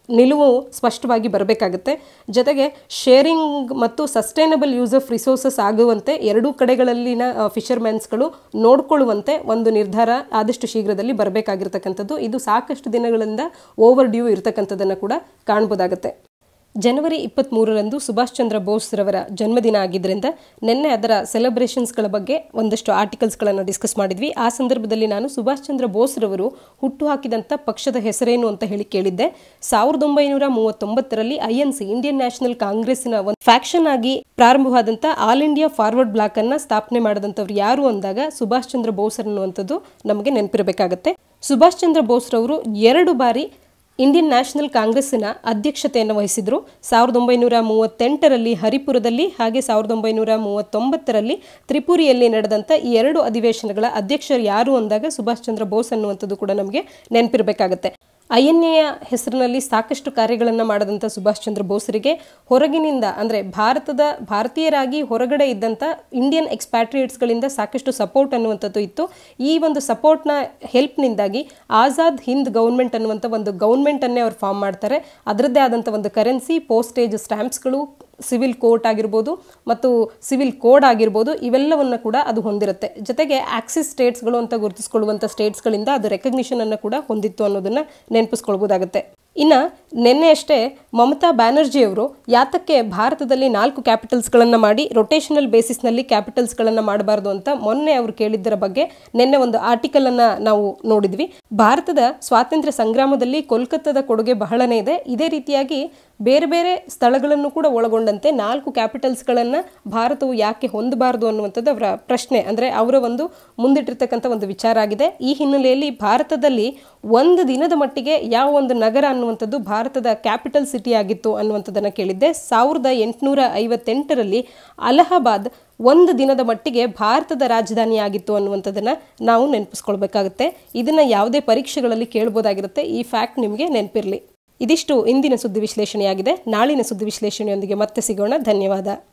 ನಿಲುವು ಸ್ಪಷ್ಟವಾಗಿ ಬರಬೇಕಾಗುತ್ತೆ ಜೊತೆಗೆ ಶೇರಿಂಗ್ ಮತ್ತು ಸಸ್ಟೈನಬಲ್ ಯೂಸ್ ಆಫ್ ರಿಸೋರ್ಸಸ್ ಆಗುವಂತೆ ಎರಡೂ ಕಡೆಗಳಲ್ಲಿನ ಫಿಶರ್ಮ್ಯಾನ್ಸ್ಗಳು ನೋಡ್ಕೊಳ್ಳುವಂತೆ ಒಂದು ನಿರ್ಧಾರ ಆದಷ್ಟು ಶೀಘ್ರದಲ್ಲಿ ಬರಬೇಕಾಗಿರ್ತಕ್ಕಂಥದ್ದು ಇದು ಸಾಕಷ್ಟು ದಿನಗಳಿಂದ ಓವರ್ ಡ್ಯೂ ಇರತಕ್ಕಂಥದ್ದನ್ನು ಕೂಡ ಕಾಣ್ಬೋದಾಗುತ್ತೆ ಜನವರಿ ಇಪ್ಪತ್ತ್ಮೂರರಂದು ಸುಭಾಷ್ ಚಂದ್ರ ಬೋಸ್ರವರ ಜನ್ಮದಿನ ಆಗಿದ್ದರಿಂದ ನಿನ್ನೆ ಅದರ ಸೆಲೆಬ್ರೇಷನ್ಸ್ಗಳ ಬಗ್ಗೆ ಒಂದಷ್ಟು ಆರ್ಟಿಕಲ್ಸ್ಗಳನ್ನು ಡಿಸ್ಕಸ್ ಮಾಡಿದ್ವಿ ಆ ಸಂದರ್ಭದಲ್ಲಿ ನಾನು ಸುಭಾಷ್ ಚಂದ್ರ ಬೋಸ್ರವರು ಹುಟ್ಟು ಹಾಕಿದಂಥ ಪಕ್ಷದ ಹೆಸರೇನು ಅಂತ ಹೇಳಿ ಕೇಳಿದ್ದೆ ಸಾವಿರದ ಒಂಬೈನೂರ ಮೂವತ್ತೊಂಬತ್ತರಲ್ಲಿ I N C Indian national ಕಾಂಗ್ರೆಸ್ಸಿನ ಒಂದು ಫ್ಯಾಕ್ಷನ್ ಆಗಿ ಪ್ರಾರಂಭವಾದಂಥ ಆಲ್ ಇಂಡಿಯಾ ಫಾರ್ವರ್ಡ್ ಬ್ಲಾಕ್ ಅನ್ನ ಸ್ಥಾಪನೆ ಮಾಡಿದಂಥವ್ರು ಯಾರು ಅಂದಾಗ ಸುಭಾಷ್ ಚಂದ್ರ ಬೋಸ್ ಅನ್ನುವಂಥದ್ದು ನಮಗೆ ನೆನಪಿರಬೇಕಾಗತ್ತೆ ಸುಭಾಷ್ ಚಂದ್ರ ಬೋಸ್ರವರು ಎರಡು ಬಾರಿ ಇಂಡಿಯನ್ ನ್ಯಾಷನಲ್ ಕಾಂಗ್ರೆಸ್ಸಿನ ಅಧ್ಯಕ್ಷತೆಯನ್ನು ವಹಿಸಿದ್ರು ಸಾವಿರದ ಒಂಬೈನೂರ ಮೂವತ್ತೆಂಟರಲ್ಲಿ ಹರಿಪುರದಲ್ಲಿ ಹಾಗೆ ಸಾವಿರದ ಒಂಬೈನೂರ ಮೂವತ್ತೊಂಬತ್ತರಲ್ಲಿ ತ್ರಿಪುರಿಯಲ್ಲಿ ನಡೆದಂಥ ಈ ಎರಡು ಅಧಿವೇಶನಗಳ ಅಧ್ಯಕ್ಷರು ಯಾರು ಅಂದಾಗ ಸುಭಾಷ್ ಚಂದ್ರ ಬೋಸ್ ಅನ್ನುವಂಥದ್ದು ಕೂಡ ನಮಗೆ ನೆನಪಿರಬೇಕಾಗತ್ತೆ ಐ ಎನ್ ಎಯ ಹೆಸರಿನಲ್ಲಿ ಸಾಕಷ್ಟು ಕಾರ್ಯಗಳನ್ನು ಮಾಡದಂಥ ಸುಭಾಷ್ ಚಂದ್ರ ಬೋಸರಿಗೆ ಹೊರಗಿನಿಂದ ಅಂದರೆ ಭಾರತದ ಭಾರತೀಯರಾಗಿ ಹೊರಗಡೆ ಇದ್ದಂಥ ಇಂಡಿಯನ್ ಎಕ್ಸ್ಪ್ಯಾಟ್ರಿಯೇಟ್ಸ್ಗಳಿಂದ ಸಾಕಷ್ಟು ಸಪೋರ್ಟ್ ಅನ್ನುವಂಥದ್ದು ಇತ್ತು ಈ ಒಂದು ಸಪೋರ್ಟ್ನ ಹೆಲ್ಪ್ನಿಂದಾಗಿ ಆಜಾದ್ ಹಿಂದ್ ಗೌರ್ಮೆಂಟ್ ಅನ್ನುವಂಥ ಒಂದು ಗೌರ್ಮೆಂಟನ್ನೇ ಅವ್ರು ಫಾರ್ಮ್ ಮಾಡ್ತಾರೆ ಅದರದ್ದೇ ಆದಂಥ ಒಂದು ಕರೆನ್ಸಿ ಪೋಸ್ಟೇಜ್ ಸ್ಟ್ಯಾಂಪ್ಸ್ಗಳು ಸಿವಿಲ್ ಕೋರ್ಟ್ ಆಗಿರ್ಬೋದು ಮತ್ತು ಸಿವಿಲ್ ಕೋಡ್ ಆಗಿರ್ಬೋದು ಇವೆಲ್ಲವನ್ನು ಕೂಡ ಅದು ಹೊಂದಿರುತ್ತೆ ಜೊತೆಗೆ ಆಕ್ಸಿಸ್ ಸ್ಟೇಟ್ಸ್ಗಳು ಅಂತ ಗುರುತಿಸ್ಕೊಳ್ಳುವಂಥ ಸ್ಟೇಟ್ಸ್ಗಳಿಂದ ಅದು ರೆಕಗ್ನಿಷನ್ ಅನ್ನು ಕೂಡ ಹೊಂದಿತ್ತು ಅನ್ನೋದನ್ನ ನೆನಪಿಸ್ಕೊಳ್ಬೋದಾಗುತ್ತೆ ಇನ್ನು ನಿನ್ನೆ ಅಷ್ಟೇ ಮಮತಾ ಬ್ಯಾನರ್ಜಿ ಅವರು ಯಾತಕ್ಕೆ ಭಾರತದಲ್ಲಿ ನಾಲ್ಕು ಕ್ಯಾಪಿಟಲ್ಸ್ಗಳನ್ನು ಮಾಡಿ ರೊಟೇಷನಲ್ ಬೇಸಿಸ್ನಲ್ಲಿ ಕ್ಯಾಪಿಟಲ್ಸ್ಗಳನ್ನು ಮಾಡಬಾರ್ದು ಅಂತ ಮೊನ್ನೆ ಅವರು ಕೇಳಿದ್ದರ ಬಗ್ಗೆ ನಿನ್ನೆ ಒಂದು ಆರ್ಟಿಕಲನ್ನು ನಾವು ನೋಡಿದ್ವಿ ಭಾರತದ ಸ್ವಾತಂತ್ರ್ಯ ಸಂಗ್ರಾಮದಲ್ಲಿ ಕೋಲ್ಕತ್ತಾದ ಕೊಡುಗೆ ಬಹಳನೇ ಇದೆ ಇದೇ ರೀತಿಯಾಗಿ ಬೇರೆ ಬೇರೆ ಸ್ಥಳಗಳನ್ನು ಕೂಡ ಒಳಗೊಂಡಂತೆ ನಾಲ್ಕು ಕ್ಯಾಪಿಟಲ್ಸ್ಗಳನ್ನು ಭಾರತವು ಯಾಕೆ ಹೊಂದಬಾರದು ಅನ್ನುವಂಥದ್ದು ಅವರ ಪ್ರಶ್ನೆ ಅಂದರೆ ಅವರ ಒಂದು ಮುಂದಿಟ್ಟಿರ್ತಕ್ಕಂಥ ಒಂದು ವಿಚಾರ ಆಗಿದೆ ಈ ಹಿನ್ನೆಲೆಯಲ್ಲಿ ಭಾರತದಲ್ಲಿ ಒಂದು ದಿನದ ಮಟ್ಟಿಗೆ ಯಾವ ಒಂದು ನಗರ ಅನ್ನುವಂಥದ್ದು ಭಾರತದ ಕ್ಯಾಪಿಟಲ್ ಸಿಟಿ ಆಗಿತ್ತು ಅನ್ನುವಂಥದ್ದನ್ನು ಕೇಳಿದ್ದೆ ಸಾವಿರದ ಎಂಟುನೂರ ಐವತ್ತೆಂಟರಲ್ಲಿ ಅಲಹಾಬಾದ್ ಒಂದು ದಿನದ ಮಟ್ಟಿಗೆ ಭಾರತದ ರಾಜಧಾನಿ ಆಗಿತ್ತು ಅನ್ನುವಂಥದ್ದನ್ನು ನಾವು ನೆನಪಿಸ್ಕೊಳ್ಬೇಕಾಗುತ್ತೆ ಇದನ್ನು ಯಾವುದೇ ಪರೀಕ್ಷೆಗಳಲ್ಲಿ ಕೇಳ್ಬೋದಾಗಿರುತ್ತೆ ಈ ಫ್ಯಾಕ್ಟ್ ನಿಮಗೆ ನೆನಪಿರಲಿ ಇದಿಷ್ಟು ಇಂದಿನ ಸುದ್ದಿ ವಿಶ್ಲೇಷಣೆಯಾಗಿದೆ ನಾಳಿನ ಸುದ್ದಿ ವಿಶ್ಲೇಷಣೆಯೊಂದಿಗೆ ಮತ್ತೆ ಸಿಗೋಣ ಧನ್ಯವಾದ